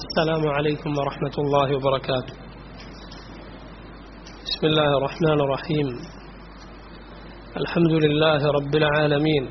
السلام عليكم ورحمة الله وبركاته بسم الله الرحمن الرحيم الحمد لله رب العالمين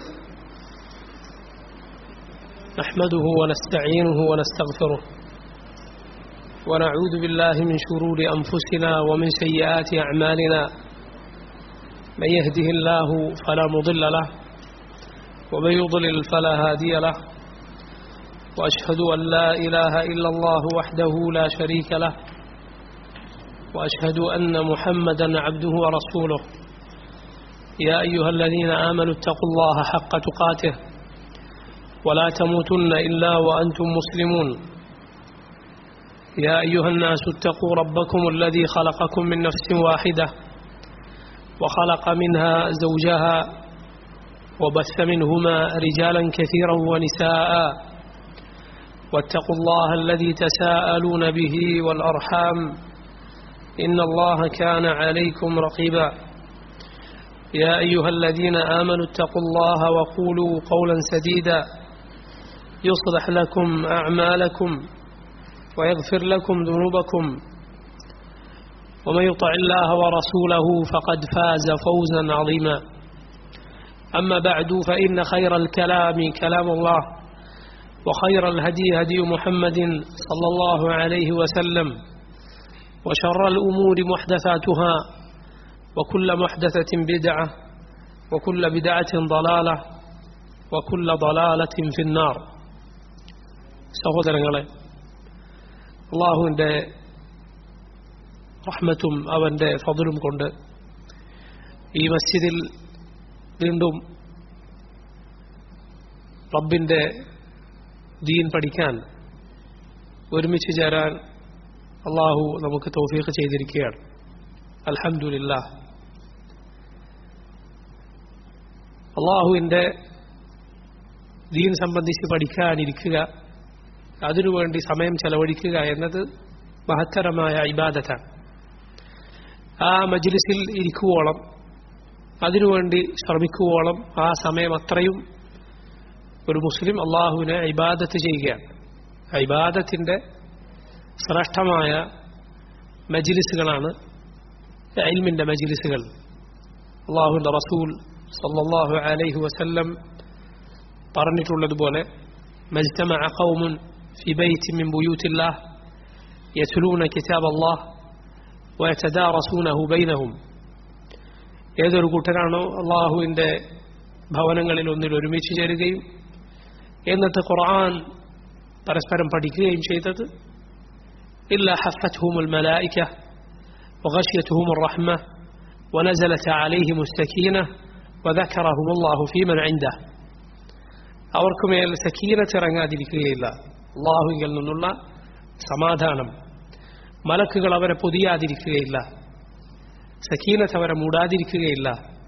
نحمده ونستعينه ونستغفره ونعوذ بالله من شرور أنفسنا ومن سيئات أعمالنا من يهده الله فلا مضل له ومن يضلل فلا هادي له وأشهد أن لا إله إلا الله وحده لا شريك له وأشهد أن محمدا عبده ورسوله يا أيها الذين آمنوا اتقوا الله حق تقاته ولا تموتن إلا وأنتم مسلمون يا أيها الناس اتقوا ربكم الذي خلقكم من نفس واحدة وخلق منها زوجها وبث منهما رجالا كثيرا ونساء واتقوا الله الذي تساءلون به والأرحام إن الله كان عليكم رقيبا يا أيها الذين آمنوا اتقوا الله وقولوا قولا سديدا يصلح لكم أعمالكم ويغفر لكم ذنوبكم ومن يطع الله ورسوله فقد فاز فوزا عظيما أما بعد فإن خير الكلام كلام الله وخير الهدي هدي محمد صلى الله عليه وسلم وشر الأمور محدثاتها وكل محدثة بدعة وكل بدعة ضلالة وكل ضلالة في النار സഹോദരങ്ങളെ അള്ളാഹുവിൻ്റെ റഹ്മത്തും അവൻ്റെ ഫضലും കൊണ്ട് ഈ മസ്ജിദിൽ വീണ്ടും റബ്ബിൻ്റെ ദീൻ പഠിക്കാൻ ഒരുമിച്ച് ചേരാൻ അള്ളാഹു നമുക്ക് തൗഫീഖ് ചെയ്തിരിക്കുകയാണ് അൽഹംദുലില്ലാ അള്ളാഹുവിൻ്റെ ദീൻ സംബന്ധിച്ച് പഠിക്കാനിരിക്കുക അതിനുവേണ്ടി സമയം ചെലവഴിക്കുക എന്നത് മഹത്തരമായ ഇബാദത്താണ് ആ മജ്ലിസിൽ ഇരിക്കുവോളം അതിനുവേണ്ടി ശ്രമിക്കുവോളം ആ സമയം അത്രയും ഒരു മുസ്ലിം അള്ളാഹുവിനെ ഇബാദത്ത് ചെയ്യുകയാണ് ഇബാദത്തിൻ്റെ ശ്രേഷ്ഠമായ മജിലിസുകളാണ് ഇൽമിൻ്റെ മജിലിസുകൾ അള്ളാഹുവിൻ്റെ റസൂൽ സല്ലല്ലാഹു അലൈഹി വസല്ലം പറഞ്ഞിട്ടുള്ളതുപോലെ മജ്തമഅ ഖൗമുൻ في بيت من بيوت الله يتلون كتاب الله ويتدارسونه بينهم ഏതൊരു കൂട്ടരാണോ അള്ളാഹുവിൻ്റെ ഭവനങ്ങളിൽ ഒന്നിൽ ഒരുമിച്ച് ചേരുകയും എന്നിട്ട് ഖുർആൻ പരസ്പരം പഠിക്കുകയും ചെയ്തത് ഇല്ല حفتهم الملائكة وغشيتهم الرحمة ونزلت عليهم السكينة وذكرهم الله في من عنده അവർക്ക് മേൽ സക്കീനത്ത് ഇറങ്ങാതിരിക്കുകയില്ല അള്ളാഹുവിൽ നിന്നുള്ള സമാധാനം മലക്കുകൾ അവരെ പൊതിയാതിരിക്കുകയില്ല സക്കീനത്ത് അവരെ മൂടാതിരിക്കുകയില്ല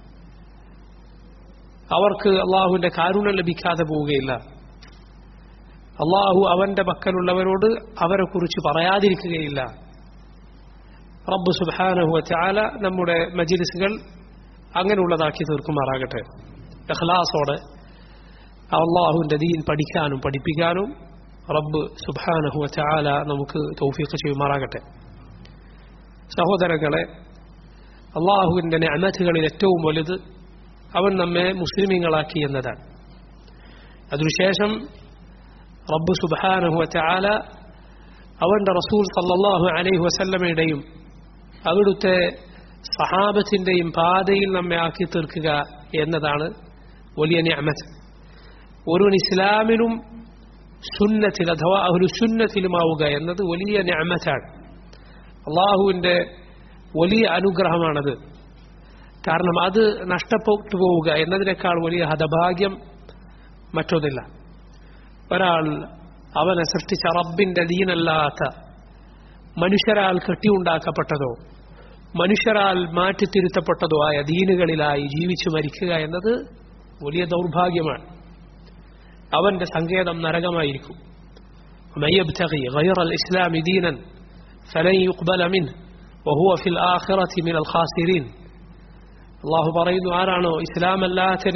അവർക്ക് അള്ളാഹുവിന്റെ കാരുണ്യം ലഭിക്കാതെ പോവുകയില്ല അള്ളാഹു അവന്റെ പക്കലുള്ളവരോട് അവരെ കുറിച്ച് പറയാതിരിക്കുകയില്ല റബ്ബ് സുബാനഹു ചാല നമ്മുടെ മജിലിസുകൾ അങ്ങനെയുള്ളതാക്കി തീർക്കുമാറാകട്ടെ ഇഖ്ലാസോടെ അള്ളാഹുവിന്റെ ദീൻ പഠിക്കാനും പഠിപ്പിക്കാനും റബ്ബ് സുബാനഹു ചാല നമുക്ക് തൗഫീഖ് ചെയ്യുമാറാകട്ടെ സഹോദരങ്ങളെ അള്ളാഹുവിന്റെ അനഥുകളിൽ ഏറ്റവും വലുത് അവൻ നമ്മെ മുസ്ലിമീങ്ങളാക്കി എന്നതാണ് അതിനുശേഷം റബ്ബ് സുബാനഹു ചാല അവന്റെ റസൂൽ സല്ലാഹു അലൈഹി വസല്ലമയുടെയും അവിടുത്തെ സഹാബത്തിന്റെയും പാതയിൽ നമ്മെ ആക്കി തീർക്കുക എന്നതാണ് വലിയ ഞാമത്ത് ഒരുവൻ ഇസ്ലാമിലും സുന്നത്തിൽ അഥവാ ഒരു സുന്നത്തിലുമാവുക എന്നത് വലിയ ഞാമത്താണ് അള്ളാഹുവിന്റെ വലിയ അനുഗ്രഹമാണത് കാരണം അത് നഷ്ടപ്പെട്ടു പോവുക എന്നതിനേക്കാൾ വലിയ ഹതഭാഗ്യം മറ്റൊന്നില്ല ഒരാൾ അവനെ സൃഷ്ടിച്ച റബ്ബിന്റെ ദീനല്ലാത്ത മനുഷ്യരാൽ കെട്ടിയുണ്ടാക്കപ്പെട്ടതോ മനുഷ്യരാൽ മാറ്റിത്തിരുത്തപ്പെട്ടതോ ആയ ദീനുകളിലായി ജീവിച്ചു മരിക്കുക എന്നത് വലിയ ദൗർഭാഗ്യമാണ് അവന്റെ സങ്കേതം നരകമായിരിക്കും غير الإسلام دينا فلن يقبل منه وهو في الآخرة من الخاسرين അള്ളാഹു പറയുന്നു ആരാണോ ഇസ്ലാമല്ലാത്ത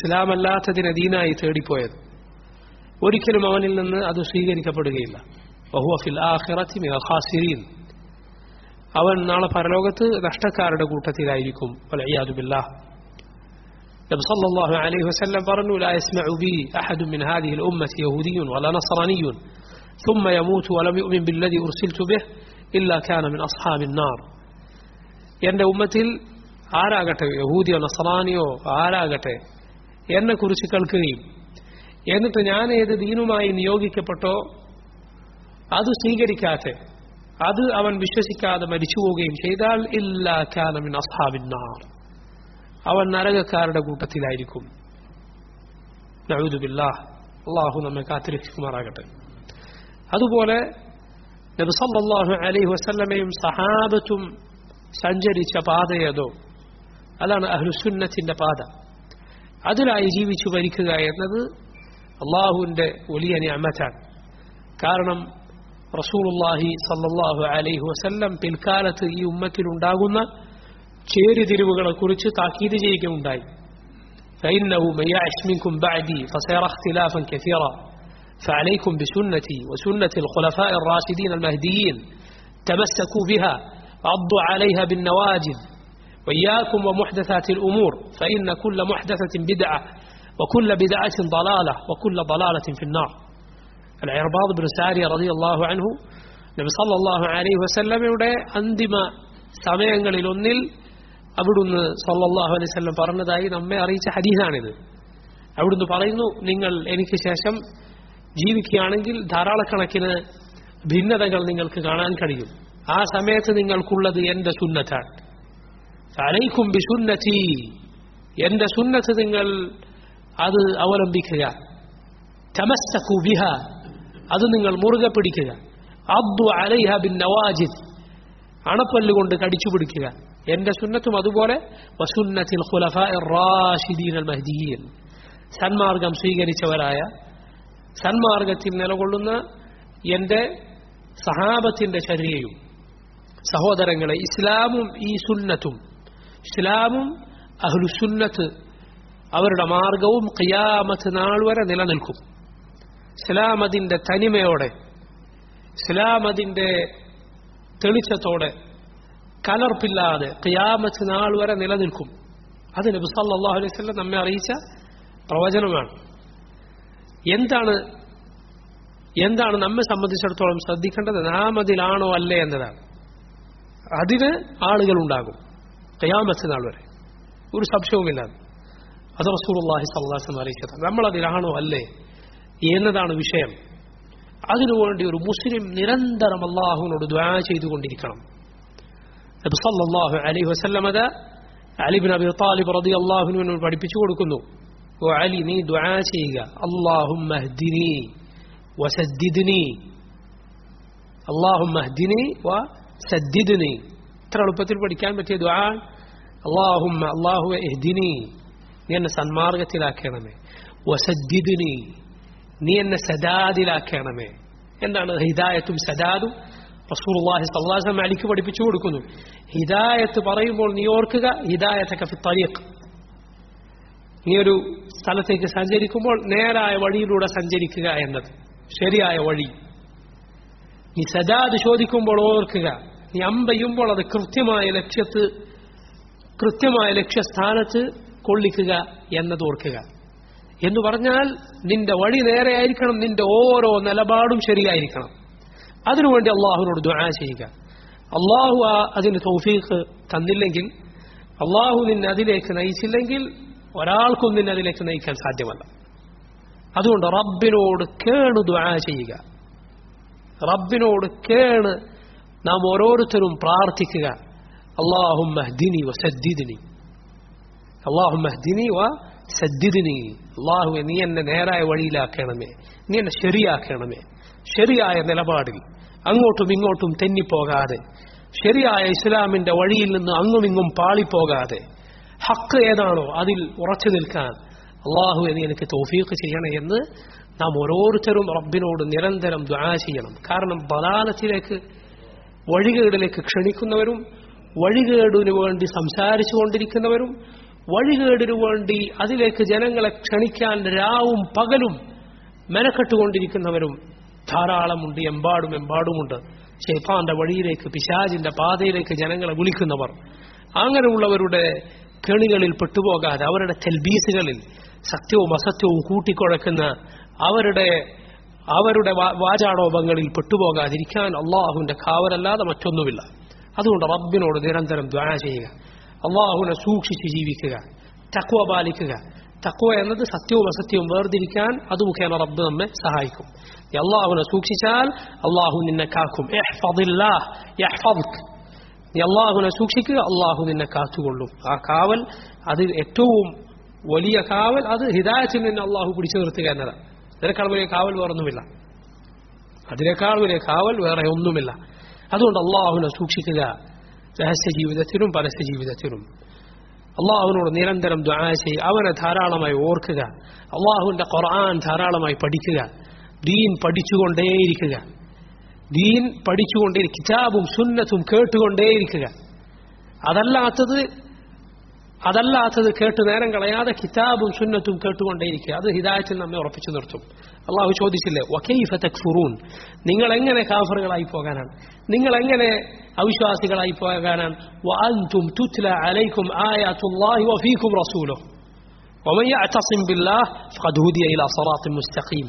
ഇസ്ലാമല്ലാത്തതിനെ ദീനായി തേടിപ്പോയത് ഒരിക്കലും അവനിൽ നിന്ന് അത് സ്വീകരിക്കപ്പെടുകയില്ല وهو في الآخرة من الخاسرين അവൻ നാളെ പരലോകത്ത് നഷ്ടക്കാരുടെ കൂട്ടത്തിലായിരിക്കും വലയ്യാദു ബില്ലാഹ് നബി സല്ലല്ലാഹു അലൈഹി വസല്ലം പറഞ്ഞു لا يسمع بي أحد من هذه الأمة يهودي ولا نصراني ثم يموت ولم يؤمن بالذي أرسلت به إلا كان من أصحاب النار എൻ്റെ ഉമ്മത്തിൽ ആരാകട്ടെ യഹൂദിയോ നസറാനിയോ ആരാകട്ടെ എന്നെ കുറിച്ച് കേൾക്കുകയും എന്നിട്ട് ഞാൻ ഏത് ദീനുമായി നിയോഗിക്കപ്പെട്ടോ അത് സ്വീകരിക്കാതെ അത് അവൻ വിശ്വസിക്കാതെ മരിച്ചു പോവുകയും ചെയ്താൽ ഇല്ലാ കാനമിൻ അസ്ഹാബിന്നാർ അവൻ നരകക്കാരുടെ കൂട്ടത്തിലായിരിക്കും നഴുതുബില്ലാഹ് അള്ളാഹു നമ്മെ കാത്തിരക്ഷിക്കുമാറാകട്ടെ അതുപോലെ നബി സല്ലല്ലാഹു അലൈഹി വസല്ലമയും സഹാബത്തും സഞ്ചരിച്ച പാതയേതോ അതാണ് അഹ്ലുസുന്നത്തിന്റെ പാത അതിലായി ജീവിച്ചു മരിക്കുക എന്നത് അള്ളാഹുവിന്റെ വലിയ നിയമത്താണ് കാരണം റസൂലുള്ളാഹി സല്ലല്ലാഹു അലൈഹി വസല്ലം പിൽക്കാലത്ത് ഈ ഉമ്മത്തിലുണ്ടാകുന്ന ചേരിതിരിവുകളെ കുറിച്ച് താക്കീത് ചെയ്യുകയുണ്ടായി فإنه من يعش منكم بعدي فسيرى اختلافا كثيرا فعليكم بسنتي وسنة الخلفاء الراشدين المهديين تمسكوا بها عضوا عليها بالنواجذ وإياكم ومحدثات الأمور فإن كل محدثة بدعة وكل بدعة ضلالة وكل ضلالة في النار العرباض بن سارية رضي الله عنه നബി സല്ലല്ലാഹു അലൈഹി വസല്ലമയുടെ അന്തിമ സമയങ്ങളിലൊന്നിൽ അവിടുന്ന് സല്ലല്ലാഹു അലൈഹി വസല്ലം പറഞ്ഞതായി നമ്മെ അറിയിച്ച ഹദീസാണിത് അവിടുന്ന് പറയുന്നു നിങ്ങൾ എനിക്ക് ശേഷം ജീവിക്കുകയാണെങ്കിൽ ധാരാളക്കണക്കിന് ഭിന്നതകൾ നിങ്ങൾക്ക് കാണാൻ കഴിയും ആ സമയത്ത് നിങ്ങൾക്കുള്ളത് എന്റെ സുന്നത്താണ് അലൈക്കും ബിസുന്നത്തി എന്റെ സുന്നത്ത് നിങ്ങൾ അത് അവലംബിക്കുക തമസ്സക്കു ബിഹ അത് നിങ്ങൾ മുറുകെ പിടിക്കുക അബ്ദു അലൈഹ ബിൻ നവാജിദ് അണപ്പല്ലുകൊണ്ട് കടിച്ചു പിടിക്കുക എന്റെ സുന്നത്തും അതുപോലെ വസുന്നത്തിൽ റാഷിദീൻ അൽ മഹ്ദിയീൻ സന്മാർഗം സ്വീകരിച്ചവരായ സന്മാർഗത്തിൽ നിലകൊള്ളുന്ന എന്റെ സഹാബത്തിന്റെ ചര്യയും സഹോദരങ്ങളെ ഇസ്ലാമും ഈ സുന്നത്തും ഇസ്ലാമും അഹ്ലുസുന്നത്ത് അവരുടെ മാർഗവും ഖിയാമത്ത് നാൾ വരെ നിലനിൽക്കും ഇസ്ലാം അതിന്റെ തനിമയോടെ ഇസ്ലാം അതിന്റെ തെളിച്ചത്തോടെ കലർപ്പില്ലാതെ ഖിയാമത്ത് നാൾ വരെ നിലനിൽക്കും അത് നബി സല്ലല്ലാഹു അലൈഹി വസല്ലം നമ്മെ അറിയിച്ച പ്രവചനമാണ് എന്താണ് എന്താണ് നമ്മെ സംബന്ധിച്ചിടത്തോളം ശ്രദ്ധിക്കേണ്ടത് നാം അതിലാണോ അല്ലേ എന്നതാണ് അതിന് ആളുകൾ ഉണ്ടാകും ഖിയാമത്ത് നാൾ വരെ ഒരു സംശയവുമില്ലാതെ അത് റസൂലുള്ളാഹി സ്വല്ലല്ലാഹു അലൈഹി വസല്ലം അറിയിച്ചത് നമ്മൾ അതിലാണോ അല്ലേ എന്നതാണ് വിഷയം അതിനുവേണ്ടി ഒരു മുസ്ലിം നിരന്തരം അള്ളാഹുവിനോട് ദ്വാ ചെയ്തുകൊണ്ടിരിക്കണം നബി സല്ലല്ലാഹു അലൈഹി വസല്ലം അത് അലി ബിൻ അബി താലിബ് റളിയല്ലാഹുവിനോട് പഠിപ്പിച്ചു കൊടുക്കുന്നു ഓ അലി നീ ദ്വാ ചെയ്യുക അല്ലാഹുമ്മ ഹ്ദിനി വസദ്ദിദ്നി അല്ലാഹുമ്മ ഹ്ദിനി വസദ്ദിദ്നി ഇത്ര എളുപ്പത്തിൽ പഠിക്കാൻ പറ്റിയ ദ്വാ അല്ലാഹുമ്മ അല്ലാഹുവെ ഇഹ്ദിനി നീ എന്നെ സന്മാർഗത്തിലാക്കണമേ വസദ്ദിദ്നി നീ എന്നെ സദാദിലാക്കണമേ എന്താണ് ഹിദായത്തും സദാദും റസൂലുള്ളാഹി സ്വല്ലല്ലാഹു അലൈഹി വസല്ലം അലിക്ക് പഠിപ്പിച്ചു കൊടുക്കുന്നു ഹിദായത്ത് പറയുമ്പോൾ നീ ഓർക്കുക ഹിദായത്തൊക്കെ ഫി തരീഖ് നീ ഒരു സ്ഥലത്തേക്ക് സഞ്ചരിക്കുമ്പോൾ നേരായ വഴിയിലൂടെ സഞ്ചരിക്കുക എന്നത് ശരിയായ വഴി നീ സദാദ് ചോദിക്കുമ്പോൾ ഓർക്കുക നീ അമ്പയുമ്പോൾ അത് കൃത്യമായ ലക്ഷ്യത്ത് കൃത്യമായ ലക്ഷ്യസ്ഥാനത്ത് കൊള്ളിക്കുക എന്നത് ഓർക്കുക എന്ന് പറഞ്ഞാൽ നിന്റെ വഴി നേരെയായിരിക്കണം നിന്റെ ഓരോ നിലപാടും ശരിയായിരിക്കണം അതിനുവേണ്ടി അള്ളാഹുവിനോട് ദുആ ചെയ്യുക അള്ളാഹു ആ അതിന് തൗഫീഖ് തന്നില്ലെങ്കിൽ അള്ളാഹു നിന്നെ അതിലേക്ക് നയിച്ചില്ലെങ്കിൽ ഒരാൾക്കും നിന്നെ അതിലേക്ക് നയിക്കാൻ സാധ്യമല്ല അതുകൊണ്ട് റബ്ബിനോട് കേണ് ദുആ ചെയ്യുക റബ്ബിനോട് കേണ് നാം ഓരോരുത്തരും പ്രാർത്ഥിക്കുക അള്ളാഹും മഹ്ദിനി വസദ്ദിദിനി അള്ളാഹും മഹ്ദിനി വ സദ്ദിദിനി അള്ളാഹുവെ നീ എന്നെ നേരായ വഴിയിലാക്കണമേ നീ എന്നെ ശരിയാക്കണമേ ശരിയായ നിലപാടിൽ അങ്ങോട്ടും ഇങ്ങോട്ടും തെന്നിപ്പോകാതെ ശരിയായ ഇസ്ലാമിന്റെ വഴിയിൽ നിന്ന് അങ്ങും ഇങ്ങും പാളിപ്പോകാതെ ഹക്ക് ഏതാണോ അതിൽ ഉറച്ചു നിൽക്കാൻ അള്ളാഹു നീ എനിക്ക് തൗഫീഖ് ചെയ്യണേ എന്ന് നാം ഓരോരുത്തരും റബ്ബിനോട് നിരന്തരം ദ്വാ ചെയ്യണം കാരണം ബലാലത്തിലേക്ക് വഴികേടിലേക്ക് ക്ഷണിക്കുന്നവരും വഴികേടിനു വേണ്ടി സംസാരിച്ചു കൊണ്ടിരിക്കുന്നവരും വഴികേടിനു വേണ്ടി അതിലേക്ക് ജനങ്ങളെ ക്ഷണിക്കാൻ രാവും പകലും മെനക്കെട്ടുകൊണ്ടിരിക്കുന്നവരും ധാരാളമുണ്ട് എമ്പാടും എമ്പാടുമുണ്ട് ഷെയ്ഫാന്റെ വഴിയിലേക്ക് പിശാജിന്റെ പാതയിലേക്ക് ജനങ്ങളെ വിളിക്കുന്നവർ അങ്ങനെയുള്ളവരുടെ കെണികളിൽ പെട്ടുപോകാതെ അവരുടെ തെൽബീസുകളിൽ സത്യവും അസത്യവും കൂട്ടിക്കുഴക്കുന്ന അവരുടെ അവരുടെ വാ- വാചാടോപങ്ങളിൽ പെട്ടുപോകാതിരിക്കാൻ അള്ളാഹുവിന്റെ കാവലല്ലാതെ മറ്റൊന്നുമില്ല അതുകൊണ്ട് റബ്ബിനോട് നിരന്തരം ദ്വാ ചെയ്യുക അള്ളാഹുവിനെ സൂക്ഷിച്ച് ജീവിക്കുക തക്വ പാലിക്കുക തക്വ എന്നത് സത്യവും അസത്യവും വേർതിരിക്കാൻ അത് മുഖേന റബ്ബ് നമ്മെ സഹായിക്കും നീ അള്ളാഹുവിനെ സൂക്ഷിച്ചാൽ അള്ളാഹു നിന്നെ കാക്കും ഇഹ്ഫദില്ലാഹ് യഹ്ഫദ്ക്. നീ അള്ളാഹുവിനെ സൂക്ഷിക്കുക അള്ളാഹു നിന്നെ കാത്തുകൊള്ളും ആ കാവൽ അത് ഏറ്റവും വലിയ കാവൽ അത് ഹിദായത്തിൽ നിന്ന് അള്ളാഹു പിടിച്ചു നിർത്തുക എന്നതാണ് അതിനേക്കാൾ വലിയ കാവൽ വേറൊന്നുമില്ല അതിനേക്കാൾ വലിയ കാവൽ വേറെ ഒന്നുമില്ല അതുകൊണ്ട് അള്ളാഹുവിനെ സൂക്ഷിക്കുക രഹസ്യ ജീവിതത്തിലും പരസ്യ ജീവിതത്തിലും അള്ളാഹുവിനോട് നിരന്തരം ദ്വാ ചെയ്യുക അവനെ ധാരാളമായി ഓർക്കുക അള്ളാഹുവിന്റെ ഖുർആൻ ധാരാളമായി പഠിക്കുക ദീൻ പഠിച്ചുകൊണ്ടേയിരിക്കുക ദീൻ പഠിച്ചുകൊണ്ടേ കിതാബും സുന്നത്തും കേട്ടുകൊണ്ടേയിരിക്കുക അതല്ലാത്തത് അതല്ലാത്തത് കേട്ട് നേരം കളയാതെ കിതാബും സുന്നത്തും കേട്ടുകൊണ്ടേയിരിക്കുക അത് ഹിദായത്തിൽ നമ്മെ ഉറപ്പിച്ചു നിർത്തും അള്ളാഹു ചോദിച്ചില്ലേ വക്കൈഫ തക്ഫുറൂൻ നിങ്ങൾ എങ്ങനെ കാഫറുകളായി പോകാനാണ് നിങ്ങൾ എങ്ങനെ അവിശ്വാസികളായി പോകാനാണ് വഅൻതും തുത്ല അലൈക്കും ആയാത്തുല്ലാഹി വഫീക്കും റസൂലുഹു ومن يعتصم بالله فقد هدي الى صراط مستقيم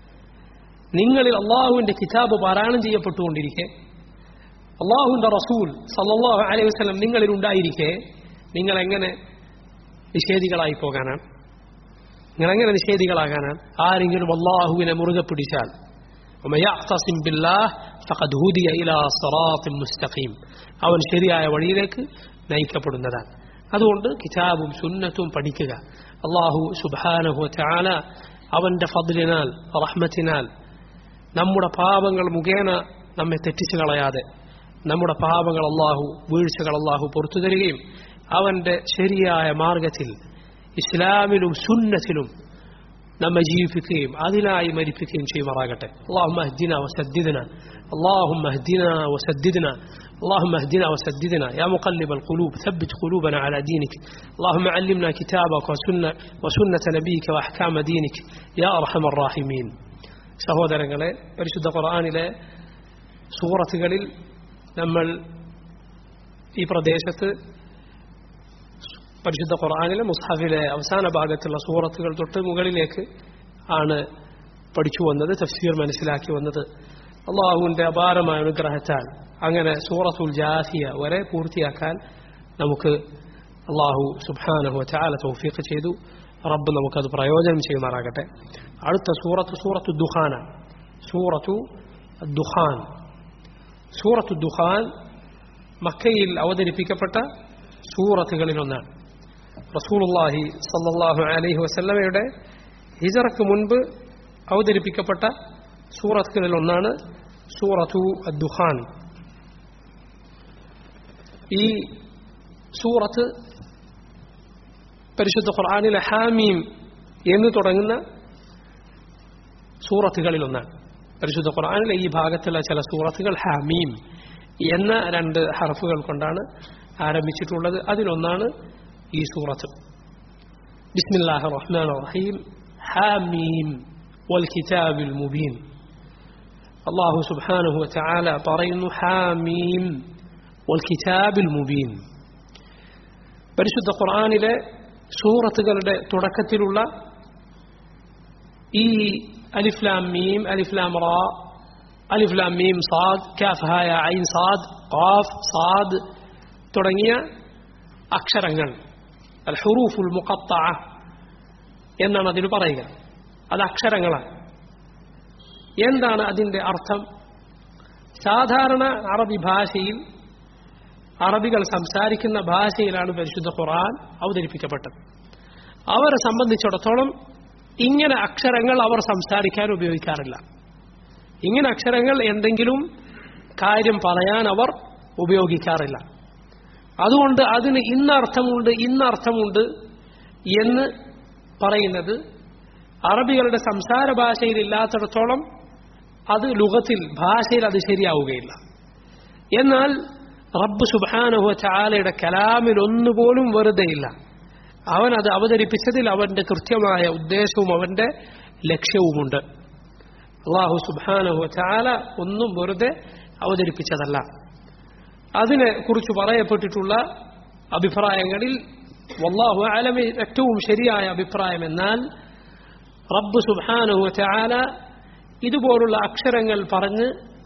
നിങ്ങളിൽ അള്ളാഹുവിന്റെ കിതാബ് പാരായണം ചെയ്യപ്പെട്ടുകൊണ്ടിരിക്കെ അള്ളാഹുവിന്റെ റസൂൽ സല്ലല്ലാഹു അലൈഹി വസല്ലം നിങ്ങളിൽ ഉണ്ടായിരിക്കെ നിങ്ങൾ എങ്ങനെ നിഷേധികളായി പോകാനാണ് നിങ്ങൾ എങ്ങനെ നിഷേധികളാകാനാണ് ആരെങ്കിലും അള്ളാഹുവിനെ മുറുകെ പിടിച്ചാൽ ومن يعتصم بالله فقد هدي الى صراط مستقيم അവൻ ശരിയായ വഴിയിലേക്ക് നയിക്കപ്പെടുന്നതാണ് അതുകൊണ്ട് കിതാബും സുന്നത്തും പഠിക്കുക അള്ളാഹു സുബാനഹു ചാല അവന്റെ ഫضലിനാൽ റഹ്മത്തിനാൽ നമ്മുടെ പാപങ്ങൾ മുഖേന നമ്മെ തെറ്റിച്ചു കളയാതെ നമ്മുടെ പാപങ്ങൾ അള്ളാഹു വീഴ്ചകൾ അള്ളാഹു പുറത്തു തരികയും അവന്റെ ശരിയായ മാർഗത്തിൽ ഇസ്ലാമിലും സുന്നത്തിലും നമ്മെ ജീവിപ്പിക്കുകയും അതിനായി മരിപ്പിക്കുകയും ചെയ്യുമാറാകട്ടെ اللهم اهدنا وسددنا اللهم اهدنا وسددنا اللهم اهدنا وسددنا يا مقلب القلوب ثبت قلوبنا على دينك اللهم علمنا كتابك وسنة, وسنة نبيك وأحكام دينك يا أرحم الراحمين സഹോദരങ്ങളെ പരിശുദ്ധ ഖുർആാനിലെ സൂറത്തുകളിൽ നമ്മൾ ഈ പ്രദേശത്ത് പരിശുദ്ധ ഖുർആാനിലെ മുസ്ഹഫിലെ അവസാന ഭാഗത്തുള്ള സൂറത്തുകൾ തൊട്ട് മുകളിലേക്ക് ആണ് പഠിച്ചു വന്നത് തഫ്സീർ മനസ്സിലാക്കി വന്നത് അള്ളാഹുവിന്റെ അപാരമായ അനുഗ്രഹത്താൽ അങ്ങനെ സൂറത്തുൽ ജാസിയ വരെ പൂർത്തിയാക്കാൻ നമുക്ക് അള്ളാഹു സുബാനഹു ചാല തൗഫീഖ് ചെയ്തു റബ്ബ് നമുക്കത് പ്രയോജനം ചെയ്യുമാറാകട്ടെ അടുത്ത സൂറത്ത് സൂറത്തു ദുഖാന സൂറത്തു ദുഖാൻ സൂറത്തു ദുഖാൻ മക്കയിൽ അവതരിപ്പിക്കപ്പെട്ട സൂറത്തുകളിൽ ഒന്നാണ് റസൂലുള്ളാഹി സല്ലല്ലാഹു അലൈഹി വസല്ലമയുടെ ഹിജറക്ക് മുൻപ് അവതരിപ്പിക്കപ്പെട്ട സൂറത്തുകളിൽ ഒന്നാണ് സൂറത്തു ദുഖാൻ ഈ സൂറത്ത് പരിശുദ്ധ ഖുർആാനിലെ ഹാമീം എന്ന് തുടങ്ങുന്ന സൂറത്തുകളിൽ ഒന്നാണ് പരിശുദ്ധ ഖുർആാനിലെ ഈ ഭാഗത്തുള്ള ചില സൂറത്തുകൾ ഹാമീം എന്ന രണ്ട് ഹർഫുകൾ കൊണ്ടാണ് ആരംഭിച്ചിട്ടുള്ളത് അതിലൊന്നാണ് ഈ സൂറത്ത് ബിസ്മില്ലാഹി റഹ്മാൻ റഹീം ഹാമീം والكتاب المبين الله سبحانه وتعالى പറയുന്നു ഹാമീം والكتاب المبين പരിശുദ്ധ ഖുർആനിലെ സൂറത്തുകളുടെ തുടക്കത്തിലുള്ള ഈ അലിഫ്ലാം മീം അലിഫ്ലാം റാ അലിഫ്ലാം മീം സാദ് കാഫ് ഹായ ഐൻ സാദ് ഖാഫ് സാദ് തുടങ്ങിയ അക്ഷരങ്ങൾ അൽ ഹുറൂഫുൽ മുഖത്ത എന്നാണ് അതിന് പറയുക അത് അക്ഷരങ്ങളാണ് എന്താണ് അതിന്റെ അർത്ഥം സാധാരണ അറബി ഭാഷയിൽ അറബികൾ സംസാരിക്കുന്ന ഭാഷയിലാണ് പരിശുദ്ധ ഖുർആൻ അവതരിപ്പിക്കപ്പെട്ടത് അവരെ സംബന്ധിച്ചിടത്തോളം ഇങ്ങനെ അക്ഷരങ്ങൾ അവർ സംസാരിക്കാൻ ഉപയോഗിക്കാറില്ല ഇങ്ങനെ അക്ഷരങ്ങൾ എന്തെങ്കിലും കാര്യം പറയാൻ അവർ ഉപയോഗിക്കാറില്ല അതുകൊണ്ട് അതിന് ഇന്നർത്ഥമുണ്ട് ഇന്നർത്ഥമുണ്ട് എന്ന് പറയുന്നത് അറബികളുടെ സംസാര ഭാഷയിൽ ഇല്ലാത്തിടത്തോളം അത് ലുഗത്തിൽ ഭാഷയിൽ അത് ശരിയാവുകയില്ല എന്നാൽ റബ്ബ് സുബാനുഹ ചാലയുടെ കലാമിൽ ഒന്നുപോലും വെറുതെയില്ല അവൻ അത് അവതരിപ്പിച്ചതിൽ അവന്റെ കൃത്യമായ ഉദ്ദേശവും അവന്റെ ലക്ഷ്യവുമുണ്ട് അള്ളാഹു സുബാനഹു ചാല ഒന്നും വെറുതെ അവതരിപ്പിച്ചതല്ല അതിനെ കുറിച്ച് പറയപ്പെട്ടിട്ടുള്ള അഭിപ്രായങ്ങളിൽ വല്ലാഹു ആലമി ഏറ്റവും ശരിയായ അഭിപ്രായം എന്നാൽ റബ്ബ് സുബാനഹു ചാല ഇതുപോലുള്ള അക്ഷരങ്ങൾ പറഞ്ഞ്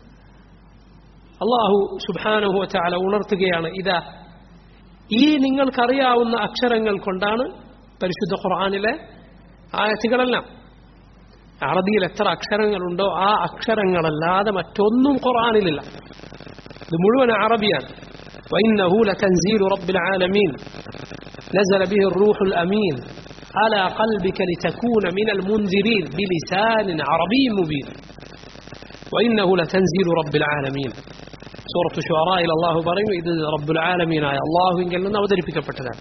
അള്ളാഹു സുബാനഹു ചാല ഉണർത്തുകയാണ് ഇതാ ഈ നിങ്ങൾക്കറിയാവുന്ന അക്ഷരങ്ങൾ കൊണ്ടാണ് പരിശുദ്ധ ഖുർആാനിലെ ആയത്തുകളെല്ലാം അറബിയിൽ എത്ര അക്ഷരങ്ങളുണ്ടോ ആ അക്ഷരങ്ങളല്ലാതെ മറ്റൊന്നും ഖുർആാനിലില്ല ഇത് മുഴുവൻ അറബിയാണ് وإنه لتنزيل رب العالمين نزل به الروح الأمين على قلبك لتكون من المنذرين بلسان عربي مبين وإنه لتنزيل رب العالمين സൂറത്ത് ഷുറായിൽ അള്ളാഹു പറയും ഇത് റബ്ബുൽ ആലമീനായ അള്ളാഹുവിങ്കിൽ നിന്ന് അവതരിപ്പിക്കപ്പെട്ടതാണ്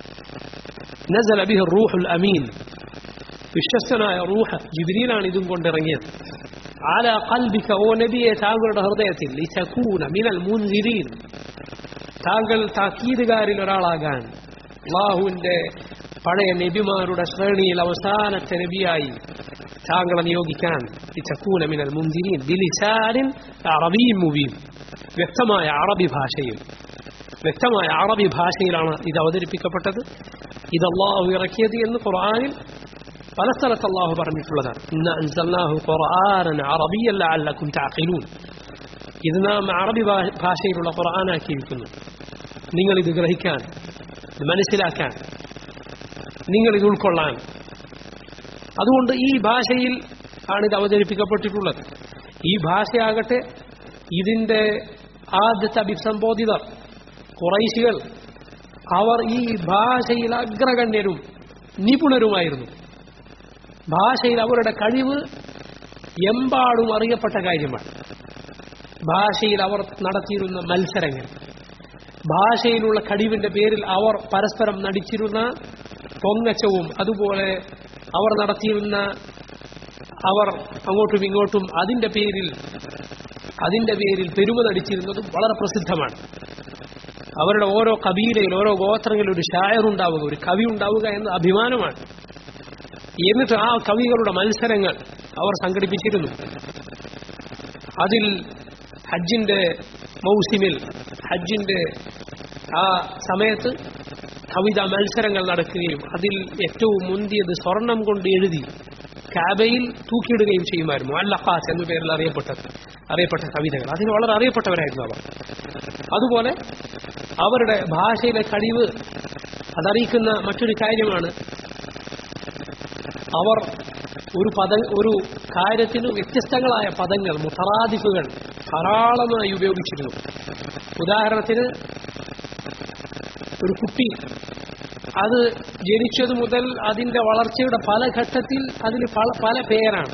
നസല ബിഹി റൂഹുൽ അമീൻ വിശ്വസ്തനായ റൂഹ് ജിബ്രീലാണ് ഇതും കൊണ്ടിറങ്ങിയത് ആല കൽബിക ഓ നബിയെ താങ്കളുടെ ഹൃദയത്തിൽ ലിതകൂന മിനൽ മുൻസിരീൻ താങ്കൾ താക്കീതുകാരിൽ ഒരാളാകാൻ അള്ളാഹുവിന്റെ പഴയ നബിമാരുടെ ശ്രേണിയിൽ അവസാനത്തെ നബിയായി താങ്കളെ നിയോഗിക്കാൻ ലിതകൂന മിനൽ മുൻസിരീൻ ബിലിസാനിൻ അറബിയും മുബീൻ വ്യക്തമായ അറബി ഭാഷയിൽ വ്യക്തമായ അറബി ഭാഷയിലാണ് ഇത് അവതരിപ്പിക്കപ്പെട്ടത് ഇത് അള്ളാഹു ഇറക്കിയത് എന്ന് ഖുർആാനിൽ പല സ്ഥലത്ത് അള്ളാഹു പറഞ്ഞിട്ടുള്ളതാണ് ഇന്ന അൻസൽനാഹു ഖുർആനൻ അറബിയൻ ലഅല്ലക്കും തഅഖിലൂൻ ഇത് നാം അറബി ഭാ- ഭാഷയിലുള്ള ഖുർആനാക്കിയിരിക്കുന്നു നിങ്ങൾ ഇത് ഗ്രഹിക്കാൻ ഇത് മനസ്സിലാക്കാൻ നിങ്ങൾ ഇത് ഉൾക്കൊള്ളാൻ അതുകൊണ്ട് ഈ ഭാഷയിൽ ആണ് ഇത് അവതരിപ്പിക്കപ്പെട്ടിട്ടുള്ളത് ഈ ഭാഷയാകട്ടെ ഇതിന്റെ ആദ്യത്തെ അഭിസംബോധിതർ കുറൈശികൾ അവർ ഈ ഭാഷയിൽ അഗ്രഗണ്യരും നിപുണരുമായിരുന്നു ഭാഷയിൽ അവരുടെ കഴിവ് എമ്പാടും അറിയപ്പെട്ട കാര്യമാണ് ഭാഷയിൽ അവർ നടത്തിയിരുന്ന മത്സരങ്ങൾ ഭാഷയിലുള്ള കഴിവിന്റെ പേരിൽ അവർ പരസ്പരം നടിച്ചിരുന്ന പൊങ്ങച്ചവും അതുപോലെ അവർ നടത്തിയിരുന്ന അവർ അങ്ങോട്ടും ഇങ്ങോട്ടും അതിന്റെ പേരിൽ അതിന്റെ പേരിൽ പെരുമ നടിച്ചിരുന്നതും വളരെ പ്രസിദ്ധമാണ് അവരുടെ ഓരോ കബീലയിൽ ഓരോ ഗോത്രങ്ങളിൽ ഒരു ഷായർ ഉണ്ടാവുക ഒരു കവി ഉണ്ടാവുക എന്ന അഭിമാനമാണ് എന്നിട്ട് ആ കവികളുടെ മത്സരങ്ങൾ അവർ സംഘടിപ്പിച്ചിരുന്നു അതിൽ ഹജ്ജിന്റെ മൗസിമിൽ ഹജ്ജിന്റെ ആ സമയത്ത് കവിത മത്സരങ്ങൾ നടക്കുകയും അതിൽ ഏറ്റവും മുന്തിയത് സ്വർണം കൊണ്ട് എഴുതി കാബയിൽ തൂക്കിയിടുകയും ചെയ്യുമായിരുന്നു അല്ലഖാസ് എന്ന പേരിൽ അറിയപ്പെട്ടത് അറിയപ്പെട്ട കവിതകൾ അതിന് വളരെ അറിയപ്പെട്ടവരായിരുന്നു അവർ അതുപോലെ അവരുടെ ഭാഷയിലെ കഴിവ് അതറിയിക്കുന്ന മറ്റൊരു കാര്യമാണ് അവർ ഒരു പദ ഒരു കാര്യത്തിന് വ്യത്യസ്തങ്ങളായ പദങ്ങൾ മുത്തറാദിഫുകൾ ധാരാളമായി ഉപയോഗിച്ചിരുന്നു ഉദാഹരണത്തിന് ഒരു കുട്ടി അത് ജനിച്ചതു മുതൽ അതിന്റെ വളർച്ചയുടെ പല ഘട്ടത്തിൽ അതിന് പല പല പേരാണ്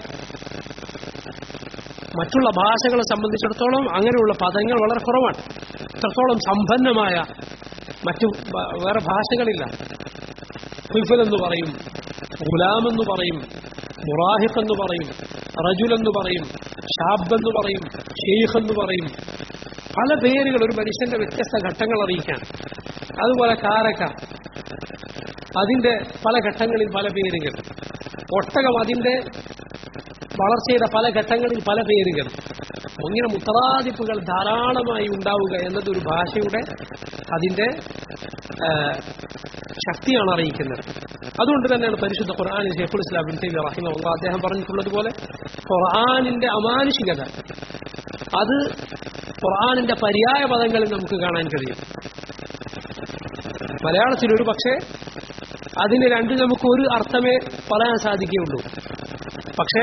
മറ്റുള്ള ഭാഷകളെ സംബന്ധിച്ചിടത്തോളം അങ്ങനെയുള്ള പദങ്ങൾ വളരെ കുറവാണ് ഇത്രത്തോളം സമ്പന്നമായ മറ്റു ഭ- വേറെ ഭാഷകളില്ല ഹിഫൽ എന്ന് പറയും ഗുലാം എന്ന് പറയും മുറാഹിഖ് എന്ന് പറയും റജുൽ എന്ന് പറയും ഷാബ് എന്ന് പറയും ഷെയ്ഖ് എന്ന് പറയും പല പേരുകൾ ഒരു മനുഷ്യന്റെ വ്യത്യസ്ത ഘട്ടങ്ങൾ അറിയിക്കാൻ അതുപോലെ കാരക്ക അതിന്റെ പല ഘട്ടങ്ങളിൽ പല പേരുകൾ ഒട്ടകം അതിന്റെ വളർച്ചയുടെ പല ഘട്ടങ്ങളിൽ പല പേരുകൾ ഇങ്ങനെ മുത്തറാദിപ്പുകൾ ധാരാളമായി ഉണ്ടാവുക എന്നത് ഒരു ഭാഷയുടെ അതിന്റെ ആ, ശക്തിയാണ് അറിയിക്കുന്നത് അതുകൊണ്ട് തന്നെയാണ് പരിശുദ്ധ ഖുർആാനിൽ ഷെയ്ഖുൽ ഇസ്ലാം ബിൻ തൈമിയ റഹിമഹുല്ലാ അദ്ദേഹം പറഞ്ഞിട്ടുള്ളത് പോലെ ഖുർആാനിന്റെ അമാനുഷികത അത് ഖുർആാനിന്റെ പര്യായ പദങ്ങളിൽ നമുക്ക് കാണാൻ കഴിയും മലയാളത്തിൽ ഒരു പക്ഷേ അതിന് രണ്ട് നമുക്ക് ഒരു അർത്ഥമേ പറയാൻ സാധിക്കുകയുള്ളൂ പക്ഷേ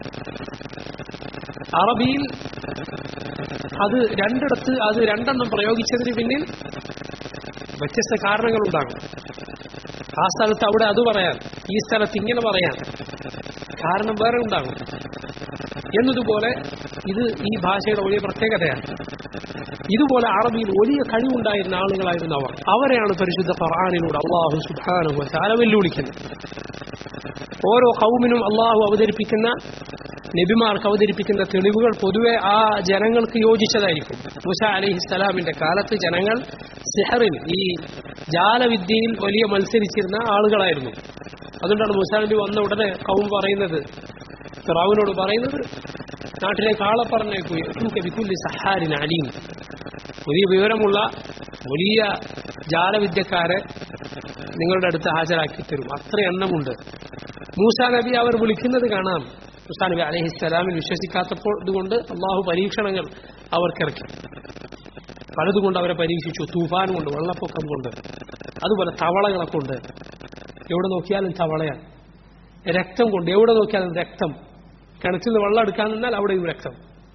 അറബിയിൽ അത് രണ്ടിടത്ത് അത് രണ്ടെണ്ണം പ്രയോഗിച്ചതിന് പിന്നിൽ വ്യത്യസ്ത കാരണങ്ങളുണ്ടാകും ആ സ്ഥലത്ത് അവിടെ അത് പറയാൻ ഈ സ്ഥലത്ത് ഇങ്ങനെ പറയാൻ കാരണം വേറെ ഉണ്ടാകും എന്നതുപോലെ ഇത് ഈ ഭാഷയുടെ വലിയ പ്രത്യേകതയാണ് ഇതുപോലെ അറബിയിൽ വലിയ കഴിവുണ്ടായിരുന്ന ആളുകളായിരുന്നു അവർ അവരെയാണ് പരിശുദ്ധ ഖുർആാനിലൂടെ അള്ളാഹു സുബാനുഭവ ചാല വെല്ലുവിളിക്കുന്നത് ഓരോ കൗമിനും അള്ളാഹു അവതരിപ്പിക്കുന്ന നബിമാർക്ക് അവതരിപ്പിക്കുന്ന തെളിവുകൾ പൊതുവെ ആ ജനങ്ങൾക്ക് യോജിച്ചതായിരിക്കും മുസ അലിഹിസ്സലാമിന്റെ കാലത്ത് ജനങ്ങൾ സിഹറിൽ ഈ ജാലവിദ്യയിൽ വലിയ മത്സരിച്ചിരുന്ന ആളുകളായിരുന്നു അതുകൊണ്ടാണ് മുസാ നബി വന്ന ഉടനെ കൗം പറയുന്നത് ഫിറാവിനോട് പറയുന്നത് നാട്ടിലേക്ക് ആളെ പറഞ്ഞേക്കു ബിക്കുല്ലി സഹാരിൻ അലീം വലിയ വിവരമുള്ള വലിയ ജാലവിദ്യക്കാരെ നിങ്ങളുടെ അടുത്ത് ഹാജരാക്കി തരും അത്ര എണ്ണമുണ്ട് മൂസാ നബി അവർ വിളിക്കുന്നത് കാണാം മൂസാ നബി അലഹിസ്സലാമിൽ വിശ്വസിക്കാത്തപ്പോൾ ഇതുകൊണ്ട് അള്ളാഹു പരീക്ഷണങ്ങൾ അവർക്കിറക്കി പലതുകൊണ്ട് അവരെ പരീക്ഷിച്ചു തൂഫാൻ കൊണ്ട് വെള്ളപ്പൊക്കം കൊണ്ട് അതുപോലെ തവളകളെ കൊണ്ട് എവിടെ നോക്കിയാലും തവളയാണ് രക്തം കൊണ്ട് എവിടെ നോക്കിയാലും രക്തം കിണറ്റിൽ നിന്ന് വെള്ളം എടുക്കാൻ നിന്നാൽ അവിടെയും രക്തം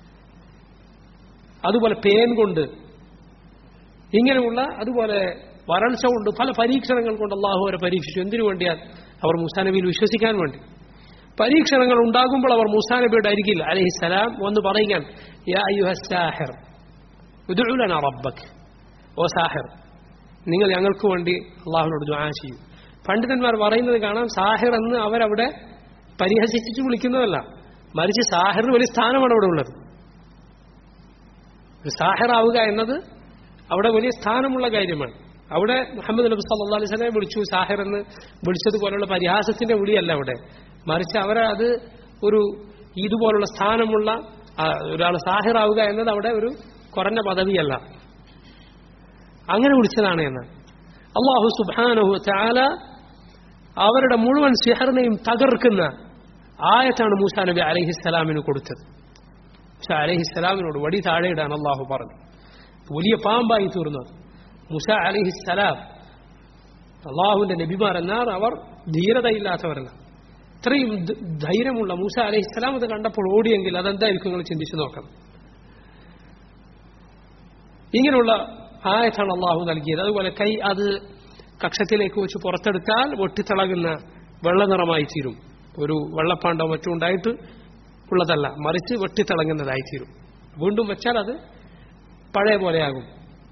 അതുപോലെ പേൻ കൊണ്ട് ഇങ്ങനെയുള്ള അതുപോലെ വരൾച്ച കൊണ്ട് പല പരീക്ഷണങ്ങൾ കൊണ്ട് അള്ളാഹു അവരെ പരീക്ഷിച്ചു എന്തിനു വേണ്ടിയാൽ അവർ മുസാനബിയിൽ വിശ്വസിക്കാൻ വേണ്ടി പരീക്ഷണങ്ങൾ ഉണ്ടാകുമ്പോൾ അവർ മുസാനബിയുടെ അരികിൽ അലഹിസലാം വന്ന് പറയുകയാണ് യാ അയ്യുഹ സാഹിർ ഉദുലന റബ്ബക് ഓ സാഹിർ നിങ്ങൾ ഞങ്ങൾക്ക് വേണ്ടി അള്ളാഹുവിനോട് ദുആ ചെയ്യും പണ്ഡിതന്മാർ പറയുന്നത് കാണാം സാഹിർ എന്ന് അവരവിടെ പരിഹസിച്ചിട്ട് വിളിക്കുന്നതല്ല മറിച്ച് സാഹിറിന് വലിയ സ്ഥാനമാണ് അവിടെ ഉള്ളത് ഒരു സാഹിറാവുക എന്നത് അവിടെ വലിയ സ്ഥാനമുള്ള കാര്യമാണ് അവിടെ മുഹമ്മദ് നബി സല്ലാ അലൈഹി സ്വലമെ വിളിച്ചു സാഹിർ എന്ന് വിളിച്ചതുപോലുള്ള പരിഹാസത്തിന്റെ വിളിയല്ല അവിടെ മറിച്ച് അവരെ അത് ഒരു ഇതുപോലുള്ള സ്ഥാനമുള്ള ഒരാൾ സാഹിറാവുക എന്നത് അവിടെ ഒരു കുറഞ്ഞ പദവിയല്ല അങ്ങനെ വിളിച്ചതാണ് എന്ന് അള്ളാഹു സുബാനഹു ചാല അവരുടെ മുഴുവൻ സിഹറിനെയും തകർക്കുന്ന ആയത്താണ് മൂസാ നബി അലഹിസ്സലാമിന് കൊടുത്തത് മൂസ അലഹിസ്സലാമിനോട് വടി താഴെയിടാൻ അള്ളാഹു പറഞ്ഞു വലിയ പാമ്പായി തീർന്നത് മുസ അലഹിസ്സലാം അള്ളാഹുവിന്റെ നബിമാർ എന്നാൽ അവർ ധീരതയില്ലാത്തവരല്ല ഇത്രയും ധൈര്യമുള്ള മൂസ അലഹിസ്സലാം അത് കണ്ടപ്പോൾ ഓടിയെങ്കിൽ അതെന്തായിരിക്കും നിങ്ങൾ ചിന്തിച്ചു നോക്കണം ഇങ്ങനെയുള്ള ആയത്താണ് അള്ളാഹു നൽകിയത് അതുപോലെ കൈ അത് കക്ഷത്തിലേക്ക് വെച്ച് പുറത്തെടുത്താൽ വെട്ടിത്തിളകുന്ന വെള്ള നിറമായി തീരും ഒരു വെള്ളപ്പാണ്ടോ മറ്റോ ഉണ്ടായിട്ട് ഉള്ളതല്ല മറിച്ച് വെട്ടിത്തിളങ്ങുന്നതായി തീരും വീണ്ടും വെച്ചാൽ അത് പഴയ പോലെയാകും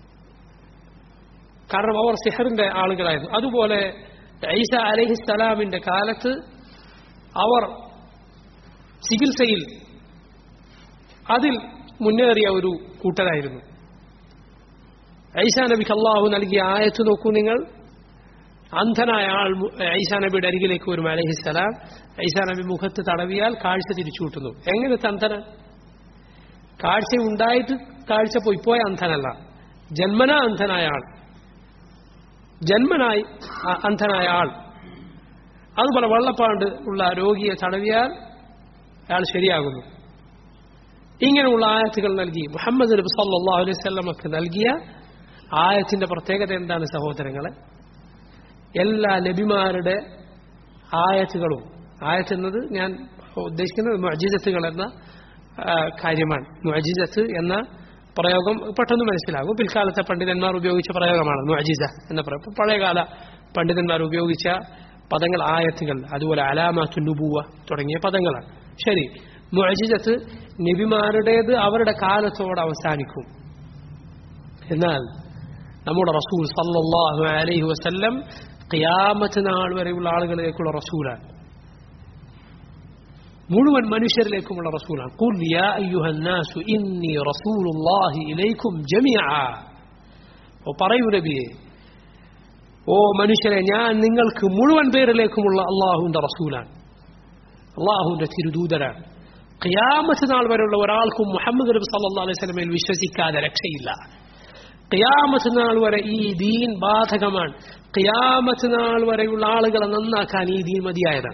കാരണം അവർ സിഹറിന്റെ ആളുകളായിരുന്നു അതുപോലെ ഐസ അലഹിസ്സലാമിന്റെ കാലത്ത് അവർ ചികിത്സയിൽ അതിൽ മുന്നേറിയ ഒരു കൂട്ടരായിരുന്നു ഐസാ നബിക്ക് അള്ളാഹു നൽകിയ ആയത്ത് നോക്കൂ നിങ്ങൾ അന്ധനായ ആൾ ഐസാ നബിയുടെ അരികിലേക്ക് വരും അലഹിസ്സലാം ഐസാ നബി മുഖത്ത് തടവിയാൽ കാഴ്ച തിരിച്ചു കിട്ടുന്നു എങ്ങനത്തെ അന്ധന കാഴ്ച ഉണ്ടായിട്ട് കാഴ്ച പോയി പോയ അന്ധനല്ല ജന്മനാ അന്ധനായ ആൾ ജന്മനായി അന്ധനായ ആൾ അതുപോലെ വെള്ളപ്പാണ്ട് ഉള്ള രോഗിയെ തടവിയാൽ അയാൾ ശരിയാകുന്നു ഇങ്ങനെയുള്ള ആയത്തുകൾ നൽകി മുഹമ്മദ് നബി സല്ലാ അലൈഹി സ്വലമക്ക് നൽകിയ ആയത്തിന്റെ പ്രത്യേകത എന്താണ് സഹോദരങ്ങളെ എല്ലാ നബിമാരുടെ ആയത്തുകളും ആയത്ത് എന്നത് ഞാൻ ഉദ്ദേശിക്കുന്നത് മുഅജിസത്തുകൾ എന്ന കാര്യമാണ് മുഅജിസത്ത് എന്ന പ്രയോഗം പെട്ടെന്ന് മനസ്സിലാകും പിൽക്കാലത്തെ പണ്ഡിതന്മാർ ഉപയോഗിച്ച പ്രയോഗമാണ് മുഅജിസ എന്ന പ്രയോഗം പഴയകാല പണ്ഡിതന്മാർ ഉപയോഗിച്ച പദങ്ങൾ ആയത്തുകൾ അതുപോലെ അലാമാത്തു നുബൂവ തുടങ്ങിയ പദങ്ങളാണ് ശരി മുഅജിസത്ത് നബിമാരുടേത് അവരുടെ കാലത്തോടെ അവസാനിക്കും എന്നാൽ നമ്മുടെ റസൂൽ സല്ലല്ലാഹു അലൈഹി വസല്ലം ഖിയാമത്ത് നാൾ വരെയുള്ള ആളുകളിലേക്കുള്ള റസൂലാണ് മുഴുവൻ മനുഷ്യരിലേക്കുമുള്ള റസൂലാണ് ഖുൽ യാ അയ്യുഹൻ നാസു ഇന്നി റസൂലുള്ളാഹി ഇലൈക്കും ജമീഅ ഓ പറയൂ നബിയെ ഓ മനുഷ്യരെ ഞാൻ നിങ്ങൾക്ക് മുഴുവൻ പേരിലേക്കുമുള്ള അള്ളാഹുവിന്റെ റസൂലാണ് അള്ളാഹുവിന്റെ തിരുദൂതരാണ് ഖിയാമത്ത് നാൾ വരെയുള്ള ഒരാൾക്കും മുഹമ്മദ് നബി സല്ലല്ലാഹു അലൈഹി വസല്ലമയിൽ വിശ്വസിക്കാതെ രക്ഷയില്ല ഖിയാമത്ത് നാൾ വരെ ഈ ദീൻ ബാധകമാണ് ഖിയാമത്ത് നാൾ വരെയുള്ള ആളുകളെ നന്നാക്കാൻ ഈ ദീൻ മതിയായതാണ്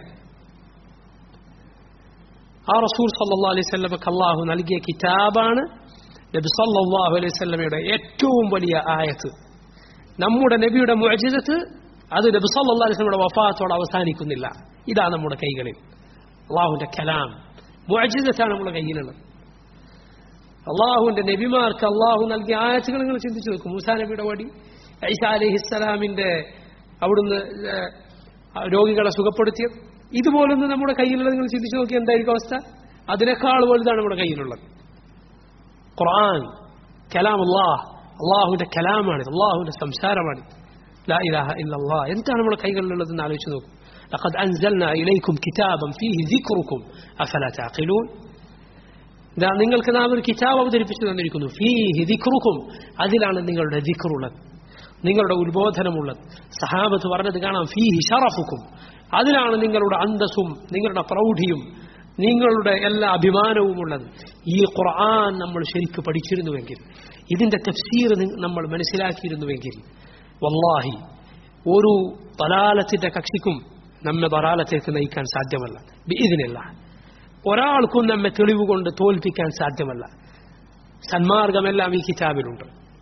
ആ റസൂൽ സല്ലാ അലൈഹി സ്വലമക്ക് അള്ളാഹു നൽകിയ കിതാബാണ് നബി സല്ലാഹു അലൈഹി സ്വലമയുടെ ഏറ്റവും വലിയ ആയത്ത് നമ്മുടെ നബിയുടെ മുഅജിസത്ത് അത് നബി സല്ലാ അലൈഹി സ്വലമയുടെ വഫാത്തോടെ അവസാനിക്കുന്നില്ല ഇതാ നമ്മുടെ കൈകളിൽ അള്ളാഹുവിന്റെ കലാം മുഅജിസത്താണ് നമ്മുടെ കയ്യിലുള്ളത് അള്ളാഹുവിന്റെ നബിമാർക്ക് അള്ളാഹു നൽകിയ ആയത്തുകൾ നിങ്ങൾ ചിന്തിച്ചു നോക്കും മൂസാ നബിയുടെ വടി ഐസ അലഹിസ്സലാമിന്റെ അവിടുന്ന് രോഗികളെ സുഖപ്പെടുത്തിയത് ഇതുപോലൊന്ന് നമ്മുടെ കയ്യിലുള്ളത് നിങ്ങൾ ചിന്തിച്ചു നോക്കി എന്തായിരിക്കും അവസ്ഥ അതിനേക്കാൾ വലുതാണ് നമ്മുടെ കയ്യിലുള്ളത് ഖുർആൻ കലാം അള്ളാഹ് അള്ളാഹുവിന്റെ കലാമാണ് അള്ളാഹുവിന്റെ സംസാരമാണ് ലാ ഇലാഹ ഇല്ലല്ലാ എന്താണ് നമ്മുടെ കൈകളിലുള്ളതെന്ന് ആലോചിച്ച് നോക്കും لقد أنزلنا إليكم كتابا فيه ذكركم أفلا تعقلون ഇതാ നിങ്ങൾക്ക് നാം ഒരു കിതാബ് അവതരിപ്പിച്ചു തന്നിരിക്കുന്നു ഫീഹി ദിക്റുക്കും അതിലാണ് നിങ്ങളുടെ ദിക്റുള്ളത് നിങ്ങളുടെ ഉത്ബോധനമുള്ളത് സഹാബത്ത് പറഞ്ഞത് കാണാം ഫീഹി ഷറഫുക്കും അതിലാണ് നിങ്ങളുടെ അന്തസ്സും നിങ്ങളുടെ പ്രൗഢിയും നിങ്ങളുടെ എല്ലാ അഭിമാനവും ഉള്ളത് ഈ ഖുർആൻ നമ്മൾ ശരിക്ക് പഠിച്ചിരുന്നുവെങ്കിൽ ഇതിന്റെ തഫ്സീർ നി- നമ്മൾ മനസ്സിലാക്കിയിരുന്നുവെങ്കിൽ വല്ലാഹി ഒരു തലാലത്തിന്റെ കക്ഷിക്കും നമ്മെ തലാലത്തേക്ക് നയിക്കാൻ സാധ്യമല്ല ഇതിനില്ല ഒരാൾക്കും നമ്മെ തെളിവ് കൊണ്ട് തോൽപ്പിക്കാൻ സാധ്യമല്ല സന്മാർഗമെല്ലാം ഈ കിതാബിലുണ്ട്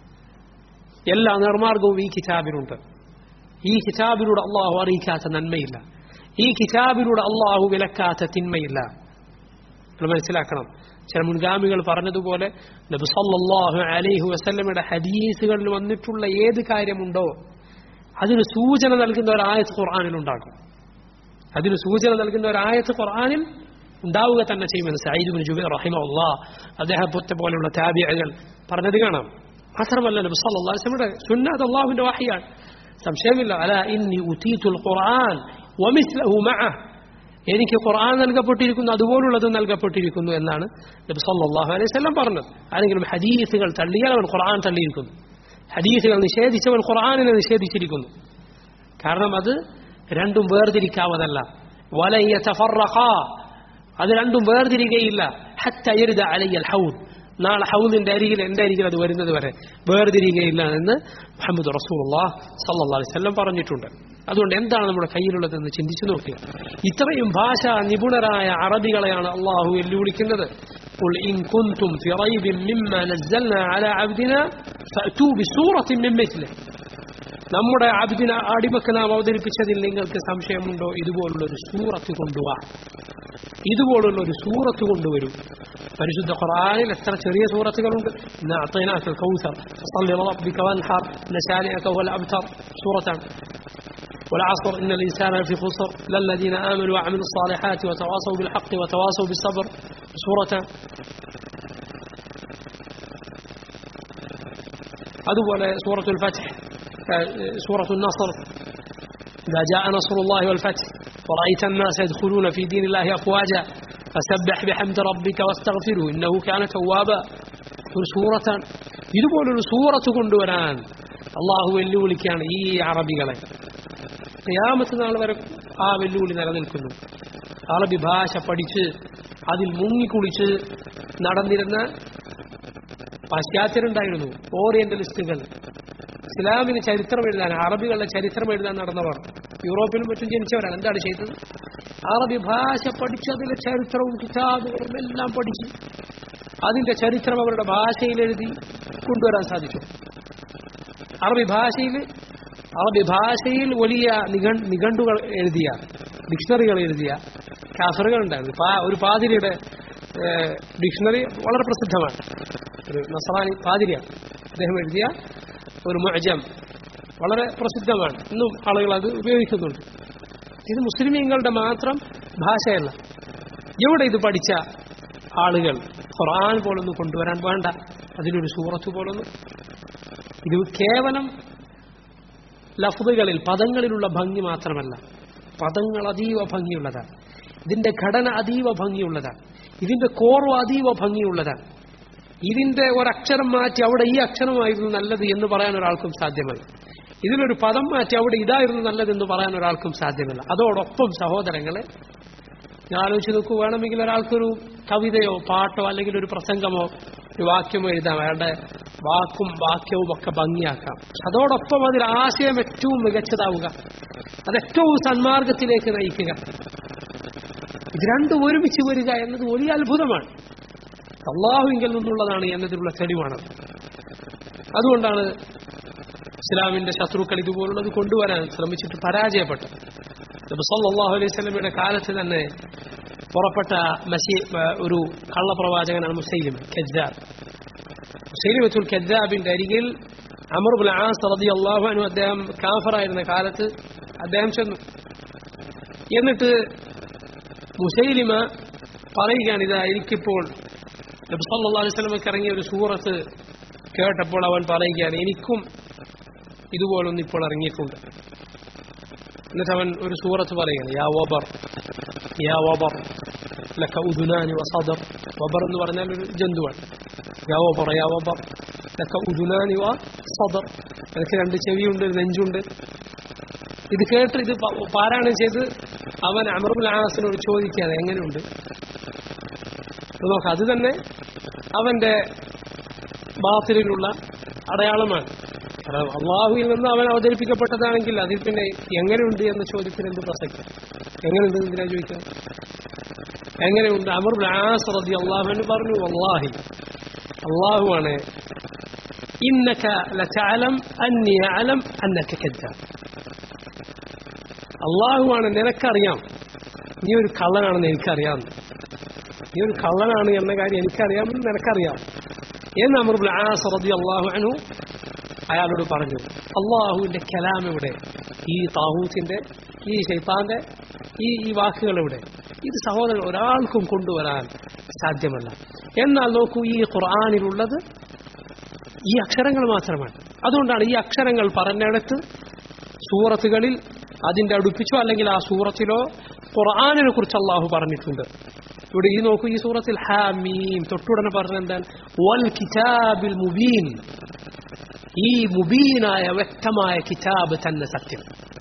എല്ലാ നിർമാർഗവും ഈ കിതാബിലുണ്ട് ഈ കിതാബിലൂടെ അള്ളാഹു അറിയിക്കാത്ത നന്മയില്ല ഈ കിതാബിലൂടെ അള്ളാഹു വിലക്കാത്ത തിന്മയില്ല നമ്മൾ മനസ്സിലാക്കണം ചില മുൻഗാമികൾ പറഞ്ഞതുപോലെ നബി സല്ലല്ലാഹു അലൈഹി വസല്ലമയുടെ ഹദീസുകളിൽ വന്നിട്ടുള്ള ഏത് കാര്യമുണ്ടോ അതിന് സൂചന നൽകുന്ന ഒരു ആയത്ത് ഖുർആനിലുണ്ടാകും അതിന് സൂചന നൽകുന്ന ഒരു ആയത്ത് ഖുർആനിൽ ഉണ്ടാവുക തന്നെ ചെയ്യുമെന്ന് സയ്യിദ് ബിൻ ജുബൈർ റഹിമഹുല്ലാ അദ്ദേഹത്തെ പോലെയുള്ള താബിഅകൾ പറഞ്ഞത് കാണാം മാത്രമല്ല നബി സല്ലല്ലാഹു അലൈഹി വസല്ലമയുടെ സുന്നത്ത് അള്ളാഹുവിന്റെ വാഹിയാണ് സംശയമില്ല അല ഇന്നി ഉതീതുൽ ഖുർആൻ വമിസ്ലഹു മഅ എനിക്ക് ഖുർആൻ നൽകപ്പെട്ടിരിക്കുന്നു അതുപോലുള്ളത് നൽകപ്പെട്ടിരിക്കുന്നു എന്നാണ് നബി സല്ലല്ലാഹു അലൈഹി വസല്ലം പറഞ്ഞത് ആരെങ്കിലും ഹദീസുകൾ തള്ളിയാൽ അവൻ ഖുർആൻ തള്ളിയിരിക്കുന്നു ഹദീസുകൾ നിഷേധിച്ചവൻ ഖുർആനിനെ നിഷേധിച്ചിരിക്കുന്നു കാരണം അത് രണ്ടും വേർതിരിക്കാവതല്ല വലയ തഫറഖാ അത് രണ്ടും വേർതിരികയില്ല ഹത്ത യരിദ അലയ്യൽ ഹൗദ് നാളെ ഹൗദിന്റെ അരികിൽ എന്റെ അരികിൽ അത് വരുന്നത് വരെ വേർതിരികയില്ല എന്ന് മുഹമ്മദ് റസൂലുള്ളാഹ് സല്ലല്ലാഹു അലൈഹി വസല്ലം പറഞ്ഞിട്ടുണ്ട് അതുകൊണ്ട് എന്താണ് നമ്മുടെ കയ്യിലുള്ളതെന്ന് ചിന്തിച്ചു നോക്കുക ഇത്രയും ഭാഷ നിപുണരായ അറബികളെയാണ് അള്ളാഹു വെല്ലുവിളിക്കുന്നത് قل إن كنتم في ريب مما نزلنا على عبدنا فأتوا بسورة من مثله നമ്മുടെ അബ്ദിന അടിമക്ക് നാം അവതരിപ്പിച്ചതിൽ നിങ്ങൾക്ക് സംശയമുണ്ടോ ഇതുപോലുള്ള ഒരു സൂറത്ത് കൊണ്ടുവാ ഇതുപോലുള്ള ഒരു സൂറത്ത് കൊണ്ടുവരൂ പരിശുദ്ധ ഖുർആനിൽ എത്ര ചെറിയ സൂറത്തുകളുണ്ട് ഇന്ന് അത്തൈനാക്കൽ കൗസർ صل لربك وانحر إن شانئك هو الأبتر سورة والعصر إن الإنسان لفي خسر إلا الذين آمنوا وعملوا الصالحات وتواصوا بالحق وتواصوا بالصبر سورة അതുപോലെ സൂറത്തുൽ ഫത്ഹ് سورة النصر إذا جاء نصر الله والفتح ورأيت الناس يدخلون في دين الله أفواجا فسبح بحمد ربك واستغفره إنه كان توابا ഒരു സൂറത്ത് ഇതുപോലൊരു സൂറത്ത് കൊണ്ടുവരാൻ അള്ളാഹു വെല്ലുവിളിക്കാണ് ഈ അറബികളെ ക്യാമത്ത് നാൾ വരെ ആ വെല്ലുവിളി നിലനിൽക്കുന്നു അറബി ഭാഷ പഠിച്ച് അതിൽ മുങ്ങിക്കുളിച്ച് നടന്നിരുന്ന പാശ്ചാത്യരുണ്ടായിരുന്നു ഓറിയന്റലിസ്റ്റുകൾ ഇസ്ലാമിന് ചരിത്രം എഴുതാൻ അറബികളുടെ ചരിത്രം എഴുതാൻ നടന്നവർ യൂറോപ്പിലും മറ്റും ജനിച്ചവരാണ് എന്താണ് ചെയ്തത് അറബി ഭാഷ പഠിച്ച് അതിലെ ചരിത്രവും കിതാബുകളും എല്ലാം പഠിച്ച് അതിന്റെ ചരിത്രം അവരുടെ ഭാഷയിൽ എഴുതി കൊണ്ടുവരാൻ സാധിച്ചു അറബി ഭാഷയിൽ അറബി ഭാഷയിൽ വലിയ നിഘ- നിഘണ്ടുകൾ എഴുതിയ ഡിക്ഷണറികൾ എഴുതിയ കാസറുകൾ ഉണ്ടായിരുന്നു പാ- ഒരു പാതിരിയുടെ ഏഹ്, ഡിക്ഷണറി വളരെ പ്രസിദ്ധമാണ് ഒരു നസറാനി പാതിരിയാണ് അദ്ദേഹം എഴുതിയ ഒരു മുഅജം വളരെ പ്രസിദ്ധമാണ് ഇന്നും ആളുകൾ അത് ഉപയോഗിക്കുന്നുണ്ട് ഇത് മുസ്ലിമീങ്ങളുടെ മാത്രം ഭാഷയല്ല എവിടെ ഇത് പഠിച്ച ആളുകൾ ഖുർആൻ പോലൊന്നും കൊണ്ടുവരാൻ വേണ്ട അതിലൊരു സൂറത്ത് പോലൊന്നും ഇത് കേവലം ലഫ്ദുകളിൽ പദങ്ങളിലുള്ള ഭംഗി മാത്രമല്ല പദങ്ങൾ അതീവ ഭംഗിയുള്ളതാണ് ഇതിന്റെ ഘടന അതീവ ഭംഗിയുള്ളതാണ് ഇതിന്റെ കോർവ് അതീവ ഭംഗിയുള്ളതാണ് ഇതിന്റെ ഒരക്ഷരം മാറ്റി അവിടെ ഈ അക്ഷരമായിരുന്നു നല്ലത് എന്ന് പറയാൻ ഒരാൾക്കും സാധ്യമല്ല ഇതിലൊരു പദം മാറ്റി അവിടെ ഇതായിരുന്നു നല്ലതെന്ന് പറയാൻ ഒരാൾക്കും സാധ്യമല്ല അതോടൊപ്പം സഹോദരങ്ങളെ ഞാൻ ആലോചിച്ച് നോക്കൂ വേണമെങ്കിൽ ഒരാൾക്കൊരു കവിതയോ പാട്ടോ അല്ലെങ്കിൽ ഒരു പ്രസംഗമോ ഒരു വാക്യമോ എഴുതാം അയാളുടെ വാക്കും വാക്യവും ഒക്കെ ഭംഗിയാക്കാം അതോടൊപ്പം അതിൽ ആശയം ഏറ്റവും മികച്ചതാവുക അത് ഏറ്റവും സന്മാർഗത്തിലേക്ക് നയിക്കുക ഇത് രണ്ടും ഒരുമിച്ച് വരിക എന്നത് വലിയ അത്ഭുതമാണ് അള്ളാഹുവിങ്കിൽ നിന്നുള്ളതാണ് എന്നതിനുള്ള തെളിവാണ് അതുകൊണ്ടാണ് ഇസ്ലാമിന്റെ ശത്രുക്കൾ ഇതുപോലുള്ളത് കൊണ്ടുവരാൻ ശ്രമിച്ചിട്ട് പരാജയപ്പെട്ടത് നബി സല്ലല്ലാഹു അലൈഹി വസല്ലമയുടെ കാലത്ത് തന്നെ പുറപ്പെട്ട മസീ ഒരു കള്ളപ്രവാചകനാണ് മുസൈലിം കെജാബ് മുസൈലിമത്തുൽ കെജാബിന്റെ അരികിൽ അമർബുൽ ആസ് റളിയല്ലാഹു അൻഹു അദ്ദേഹം കാഫറായിരുന്ന കാലത്ത് അദ്ദേഹം ചെന്നു എന്നിട്ട് മുസൈലിമ പറയുകയാണ് ഇതാ എനിക്കിപ്പോൾ നബി സല്ലല്ലാഹു അലൈഹി വസല്ലമക്ക് ഇറങ്ങിയ ഒരു സൂറത്ത് കേട്ടപ്പോൾ അവൻ പറയുകയാണ് എനിക്കും ഇതുപോലൊന്നും ഇപ്പോൾ ഇറങ്ങിയിട്ടുണ്ട് എന്നിട്ട് അവൻ ഒരു സൂറത്ത് പറയുകയാണ് യാ വബർ യാ വബർ ലക്ക ഉദുനാനി വസദർ വബർ എന്ന് പറഞ്ഞാൽ ഒരു ജന്തുവാണ് യാ വബർ യാ വബർ ലക്ക ഉദുനാനി വ സദർ എനിക്ക് രണ്ട് ചെവിയുണ്ട് ഒരു നെഞ്ചുണ്ട് ഇത് കേട്ട് ഇത് പ- പാരായണം ചെയ്ത് അവൻ അമറുൽ ആസിനോട് ചോദിക്കുകയാണ് എങ്ങനെയുണ്ട് അത് നോക്കാം അത് തന്നെ അവന്റെ ബാത്തിലുള്ള അടയാളമാണ് കാരണം അള്ളാഹുവിൽ നിന്ന് അവൻ അവതരിപ്പിക്കപ്പെട്ടതാണെങ്കിൽ അതിൽ പിന്നെ എങ്ങനെയുണ്ട് എന്ന ചോദ്യത്തിന് എന്ത് പ്രസക്തി എങ്ങനെയുണ്ട് എന്തിനാ ചോദിക്കുന്നത് എങ്ങനെയുണ്ട് അമർ ആസ് റതി അള്ളാഹുവിന് പറഞ്ഞു അള്ളാഹി അള്ളാഹുവാണ് ഇന്നക ലതഅലം അന്നി അലം അന്നക കദ്ദാബ് അള്ളാഹുവാണ് നിനക്കറിയാം നീ ഒരു കള്ളനാണെന്ന് എനിക്കറിയാം നീ ഒരു കള്ളനാണ് എന്ന കാര്യം എനിക്കറിയാമെന്ന് നിനക്കറിയാം എന്ന് അമറുൽ ആസ് റതി അള്ളാഹു അനു അയാളോട് പറഞ്ഞു അള്ളാഹുവിന്റെ കലാം ഇവിടെ ഈ താഹൂത്തിന്റെ ഈ ശൈത്താന്റെ ഈ ഈ വാക്കുകൾ ഇവിടെ ഇത് സഹോദരൻ ഒരാൾക്കും കൊണ്ടുവരാൻ സാധ്യമല്ല എന്നാൽ നോക്കൂ ഈ ഖുർആാനിലുള്ളത് ഈ അക്ഷരങ്ങൾ മാത്രമാണ് അതുകൊണ്ടാണ് ഈ അക്ഷരങ്ങൾ പറഞ്ഞിടത്ത് സൂറത്തുകളിൽ അതിന്റെ അടുപ്പിച്ചോ അല്ലെങ്കിൽ ആ സൂറത്തിലോ ഖുർആാനിനെ കുറിച്ച് അള്ളാഹു പറഞ്ഞിട്ടുണ്ട് ഇവിടെ ഈ നോക്കൂ ഈ സൂറത്തിൽ ഹാമീം തൊട്ടുടനെ പറഞ്ഞ എന്താണ് വൽ കിതാബിൽ മുബീൻ ഈ മുബീനായ വ്യക്തമായ കിതാബ് തന്നെ സത്യം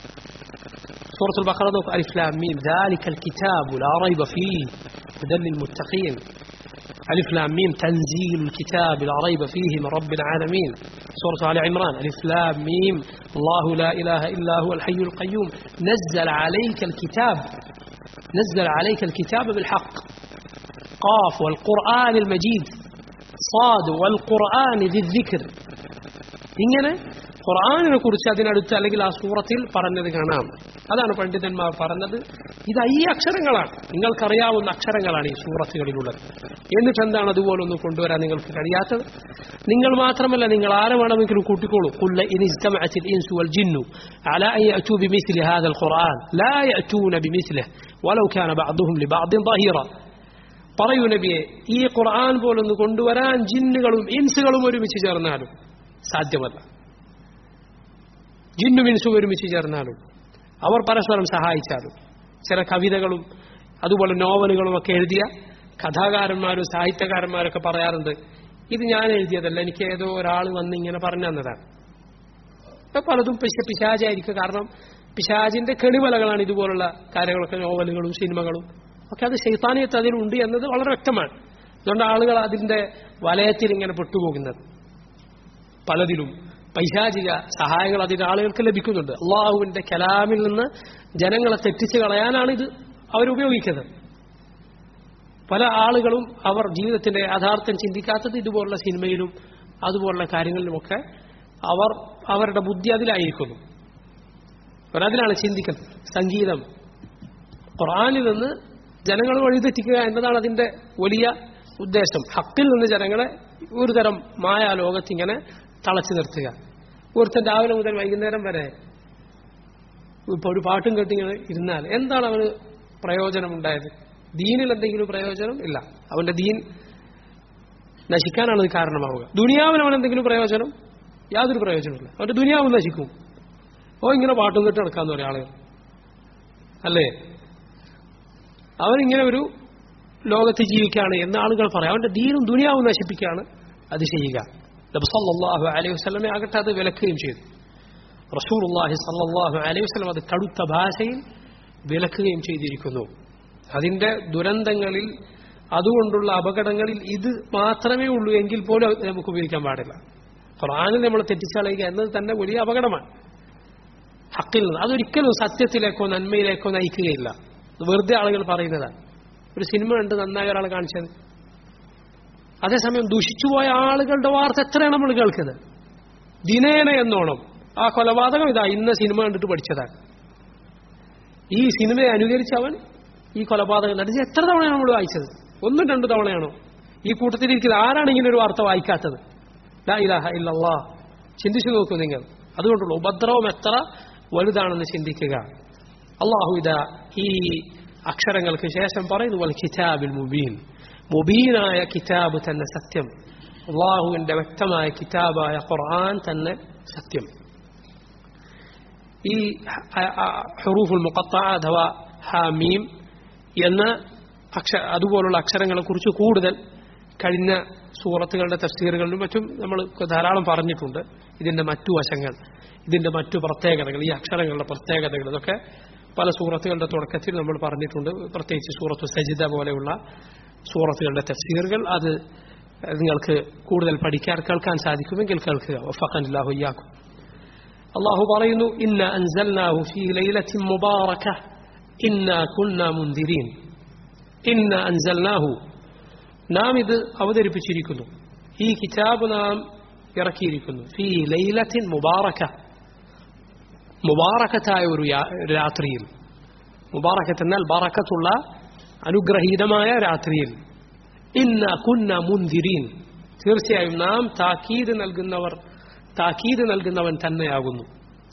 سورة البقرة دوك ألف لام ميم ذلك الكتاب لا ريب فيه هدى للمتقين ألف لام ميم تنزيل الكتاب لا ريب فيه من رب العالمين سورة آل عمران ألف لام ميم الله لا إله إلا هو الحي القيوم نزل عليك الكتاب نزل عليك الكتاب بالحق قاف والقرآن المجيد صاد والقرآن ذي الذكر ഇങ്ങനെ ഖുർആാനിനെ കുറിച്ച് അതിനടുത്ത് അല്ലെങ്കിൽ ആ സൂറത്തിൽ പറഞ്ഞത് കാണാം അതാണ് പണ്ഡിതന്മാർ പറഞ്ഞത് ഇത് ഈ അക്ഷരങ്ങളാണ് നിങ്ങൾക്കറിയാവുന്ന അക്ഷരങ്ങളാണ് ഈ സൂറത്തുകളിലുള്ളത് എന്നിട്ട് എന്താണ് അതുപോലെ ഒന്ന് കൊണ്ടുവരാൻ നിങ്ങൾക്ക് കഴിയാത്തത് നിങ്ങൾ മാത്രമല്ല നിങ്ങൾ ആരെ വേണമെങ്കിലും കൂട്ടിക്കോളൂ കുല്ല ഇനി الإنس والجن على أن يأتوا بمثل هذا القرآن لا يأتون بمثله ولو كان بعضهم لبعض ظهيرا പറയൂ നബിയെ ഈ ഖുർആൻ പോലൊന്ന് കൊണ്ടുവരാൻ ജിന്നുകളും ഇൻസുകളും ഒരുമിച്ച് ചേർന്നാലും സാധ്യമല്ല ജിന്നും ഇൻസും ഒരുമിച്ച് ചേർന്നാലും അവർ പരസ്പരം സഹായിച്ചാലും ചില കവിതകളും അതുപോലെ നോവലുകളും ഒക്കെ എഴുതിയ കഥാകാരന്മാരും സാഹിത്യകാരന്മാരൊക്കെ പറയാറുണ്ട് ഇത് ഞാൻ എഴുതിയതല്ല എനിക്ക് ഏതോ ഒരാൾ വന്ന് ഇങ്ങനെ പറഞ്ഞു തന്നതാണ് ഇപ്പൊ പലതും പിശ പിശാചായിരിക്കും കാരണം പിശാചിന്റെ കെണിവലകളാണ് ഇതുപോലുള്ള കാര്യങ്ങളൊക്കെ നോവലുകളും സിനിമകളും ഒക്കെ അത് ശൈത്താനിയത്ത് അതിലുണ്ട് എന്നത് വളരെ വ്യക്തമാണ് അതുകൊണ്ട് ആളുകൾ അതിന്റെ വലയത്തിൽ ഇങ്ങനെ പെട്ടുപോകുന്നത് പലതിലും പൈശാചിക സഹായങ്ങൾ അതിന് ആളുകൾക്ക് ലഭിക്കുന്നുണ്ട് അള്ളാഹുവിന്റെ കലാമിൽ നിന്ന് ജനങ്ങളെ തെറ്റിച്ച് കളയാനാണ് ഇത് അവരുപയോഗിക്കുന്നത് പല ആളുകളും അവർ ജീവിതത്തിന്റെ യഥാർത്ഥം ചിന്തിക്കാത്തത് ഇതുപോലുള്ള സിനിമയിലും അതുപോലുള്ള കാര്യങ്ങളിലുമൊക്കെ അവർ അവരുടെ ബുദ്ധി അതിലായിരിക്കുന്നു അവരതിലാണ് ചിന്തിക്കുന്നത് സംഗീതം ഖുറാനിൽ നിന്ന് ജനങ്ങൾ വഴിതെറ്റിക്കുക എന്നതാണ് അതിന്റെ വലിയ ഉദ്ദേശം ഹക്കിൽ നിന്ന് ജനങ്ങളെ ഒരു തരം മായ ലോകത്തിങ്ങനെ തളച്ചു നിർത്തുക ഒരുത്തൻ രാവിലെ മുതൽ വൈകുന്നേരം വരെ ഇപ്പൊ ഒരു പാട്ടും കെട്ടിങ്ങനെ ഇരുന്നാൽ എന്താണ് അവന് പ്രയോജനം ഉണ്ടായത് ദീനിൽ എന്തെങ്കിലും പ്രയോജനം ഇല്ല അവന്റെ ദീൻ നശിക്കാനാണ് ഇത് കാരണമാവുക ദുനിയാവിന് അവൻ എന്തെങ്കിലും പ്രയോജനം യാതൊരു പ്രയോജനമില്ല അവന്റെ ദുനിയാവ് നശിക്കും ഓ ഇങ്ങനെ പാട്ടും കെട്ടി നടക്കാന്ന് പറയും ആളുകൾ അല്ലേ അവനിങ്ങനെ ഒരു ലോകത്ത് ജീവിക്കുകയാണ് എന്ന് ആളുകൾ പറയാം അവന്റെ ദീനും ദുനിയാവും നശിപ്പിക്കുകയാണ് അത് ചെയ്യുക നബി സല്ലല്ലാഹു അലൈഹി വസല്ലമെ ആകട്ടെ അത് വിലക്കുകയും ചെയ്തു റസൂലുള്ളാഹി സല്ലല്ലാഹു അലൈഹി വസല്ലം അത് കടുത്ത ഭാഷയിൽ വിലക്കുകയും ചെയ്തിരിക്കുന്നു അതിന്റെ ദുരന്തങ്ങളിൽ അതുകൊണ്ടുള്ള അപകടങ്ങളിൽ ഇത് മാത്രമേ ഉള്ളൂ എങ്കിൽ പോലും അത് നമുക്ക് ഉപയോഗിക്കാൻ പാടില്ല ഖുർആനിൽ നമ്മൾ തെറ്റിച്ചളയുക എന്നത് തന്നെ വലിയ അപകടമാണ് ഹക്കിൽ നിന്ന് അതൊരിക്കലും സത്യത്തിലേക്കോ നന്മയിലേക്കോ നയിക്കുകയില്ല ഇത് വെറുതെ ആളുകൾ പറയുന്നതാണ് ഒരു സിനിമ കണ്ട് നന്നായ ഒരാൾ കാണിച്ചത് അതേസമയം ദുഷിച്ചുപോയ ആളുകളുടെ വാർത്ത എത്രയാണ് നമ്മൾ കേൾക്കുന്നത് ദിനേന എന്നോണം ആ കൊലപാതകം ഇതാ ഇന്ന സിനിമ കണ്ടിട്ട് പഠിച്ചതാണ് ഈ സിനിമയെ അനുകരിച്ച് അവൻ ഈ കൊലപാതകം നടത്തി എത്ര തവണയാണ് നമ്മൾ വായിച്ചത് ഒന്നും രണ്ടു തവണയാണോ ഈ കൂട്ടത്തിലിരിക്കുന്നത് ആരാണ് ഇങ്ങനെ ഒരു വാർത്ത വായിക്കാത്തത് ലാ ഇലാഹ ഇല്ലല്ലാ ചിന്തിച്ചു നോക്കൂ നിങ്ങൾ അതുകൊണ്ടുള്ള ഉപദ്രവം എത്ര വലുതാണെന്ന് ചിന്തിക്കുക അള്ളാഹു ഇതാ ഈ അക്ഷരങ്ങൾക്ക് ശേഷം പറയുന്നു വൽ കിതാബിൽ മുബീൻ മുബീനായ കിതാബ് തന്നെ സത്യം അള്ളാഹുവിന്റെ വ്യക്തമായ കിതാബായ ഖുർആൻ തന്നെ സത്യം ഈ ഹുറൂഫുൽ മുഖത്ത അഥവാ ഹാമീം എന്ന അക്ഷ അതുപോലുള്ള അക്ഷരങ്ങളെ കുറിച്ച് കൂടുതൽ കഴിഞ്ഞ സൂറത്തുകളുടെ തഫ്സീറുകളിലും മറ്റും നമ്മൾ ധാരാളം പറഞ്ഞിട്ടുണ്ട് ഇതിന്റെ മറ്റു വശങ്ങൾ ഇതിന്റെ മറ്റു പ്രത്യേകതകൾ ഈ അക്ഷരങ്ങളുടെ പ്രത്യേകതകൾ ഇതൊക്കെ പല സൂറത്തുകളുടെ തുടക്കത്തിൽ നമ്മൾ പറഞ്ഞിട്ടുണ്ട് പ്രത്യേകിച്ച് സൂറത്തു സജിദ പോലെയുള്ള സൂറത്തുകളുടെ തഫ്സീറുകൾ അത് നിങ്ങൾക്ക് കൂടുതൽ പഠിക്കാൻ കേൾക്കാൻ സാധിക്കുമെങ്കിൽ കേൾക്കുക വഫഖനില്ലാഹു ഇയ്യാക്കും അള്ളാഹു പറയുന്നു ഇന്ന അൻസൽനാഹു ഫീ ലൈലത്തിൻ മുബാറക ഇന്ന കുന്ന മുൻദിരീൻ ഇന്ന അൻസൽനാഹു നാം ഇത് അവതരിപ്പിച്ചിരിക്കുന്നു ഈ കിതാബ് നാം ഇറക്കിയിരിക്കുന്നു ഫീ ലൈലത്തിൻ മുബാറക മുബാറക്കത്തായ ഒരു യാ- രാത്രിയിൽ മുബാറക്കത്ത് എന്നാൽ ബറക്കത്തുള്ള അനുഗ്രഹീതമായ രാത്രിയിൽ ഇന്ന കുന്ന മുൻതിരീൻ തീർച്ചയായും നാം താക്കീത് നൽകുന്നവർ താക്കീത് നൽകുന്നവൻ തന്നെയാകുന്നു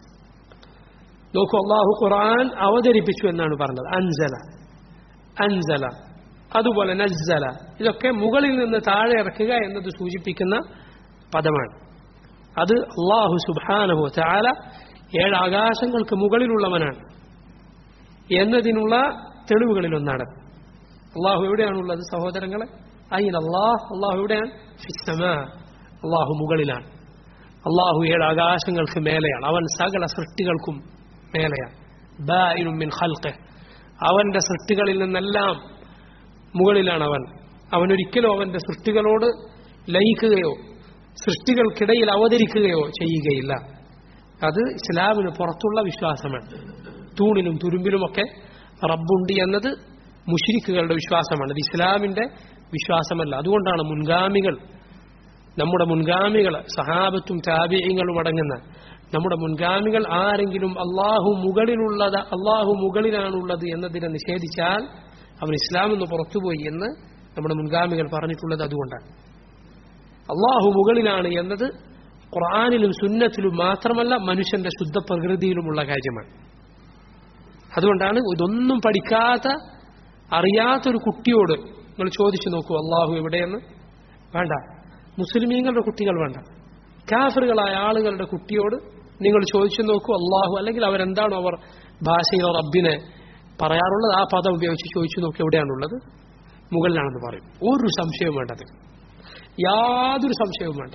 നോക്കൂ അള്ളാഹു ഖുർആൻ അവതരിപ്പിച്ചു എന്നാണ് പറഞ്ഞത് അൻസല അൻസല അതുപോലെ നസ്സല ഇതൊക്കെ മുകളിൽ നിന്ന് താഴെ ഇറക്കുക എന്നത് സൂചിപ്പിക്കുന്ന പദമാണ് അത് അള്ളാഹു സുബാനഹു ചാല ഏഴ് ആകാശങ്ങൾക്ക് മുകളിലുള്ളവനാണ് എന്നതിനുള്ള തെളിവുകളിലൊന്നാണ് അള്ളാഹു എവിടെയാണുള്ളത് സഹോദരങ്ങളെ അയിൻ അള്ളാഹ് അള്ളാഹു എവിടെയാണ് ഫിസ്സമാ. അള്ളാഹു മുകളിലാണ് അള്ളാഹു ഏഴ് ആകാശങ്ങൾക്ക് മേലെയാണ് അവൻ സകല സൃഷ്ടികൾക്കും മേലെയാണ് ബാഇനും മിൻ ഖൽഖിഹ്. അവന്റെ സൃഷ്ടികളിൽ നിന്നെല്ലാം മുകളിലാണ് അവൻ അവനൊരിക്കലും അവന്റെ സൃഷ്ടികളോട് ലയിക്കുകയോ സൃഷ്ടികൾക്കിടയിൽ അവതരിക്കുകയോ ചെയ്യുകയില്ല അത് ഇസ്ലാമിന് പുറത്തുള്ള വിശ്വാസമാണ് തൂണിലും തുരുമ്പിലുമൊക്കെ റബ്ബുണ്ട് എന്നത് മുഷിരിക്കുകളുടെ വിശ്വാസമാണ് ഇത് ഇസ്ലാമിന്റെ വിശ്വാസമല്ല അതുകൊണ്ടാണ് മുൻഗാമികൾ നമ്മുടെ മുൻഗാമികൾ സഹാബത്തും താബിയങ്ങളും അടങ്ങുന്ന നമ്മുടെ മുൻഗാമികൾ ആരെങ്കിലും അള്ളാഹു മുകളിലുള്ളത് അള്ളാഹു മുകളിലാണുള്ളത് എന്നതിനെ നിഷേധിച്ചാൽ അവൻ ഇസ്ലാം എന്ന് പുറത്തുപോയി എന്ന് നമ്മുടെ മുൻഗാമികൾ പറഞ്ഞിട്ടുള്ളത് അതുകൊണ്ടാണ് അള്ളാഹു മുകളിലാണ് എന്നത് ഖുർആാനിലും സുന്നത്തിലും മാത്രമല്ല മനുഷ്യന്റെ ശുദ്ധ പ്രകൃതിയിലുമുള്ള കാര്യമാണ് അതുകൊണ്ടാണ് ഇതൊന്നും പഠിക്കാത്ത അറിയാത്തൊരു കുട്ടിയോട് നിങ്ങൾ ചോദിച്ചു നോക്കൂ അള്ളാഹു എവിടെയെന്ന് വേണ്ട മുസ്ലിമീങ്ങളുടെ കുട്ടികൾ വേണ്ട കാഫറുകളായ ആളുകളുടെ കുട്ടിയോട് നിങ്ങൾ ചോദിച്ചു നോക്കൂ അള്ളാഹു അല്ലെങ്കിൽ അവരെന്താണോ അവർ ഭാഷയിൽ റബ്ബിനെ പറയാറുള്ളത് ആ പദം ഉപയോഗിച്ച് ചോദിച്ചു നോക്കൂ എവിടെയാണുള്ളത് മുകളിലാണെന്ന് പറയും ഒരു സംശയവും വേണ്ടത് യാതൊരു സംശയവും വേണ്ട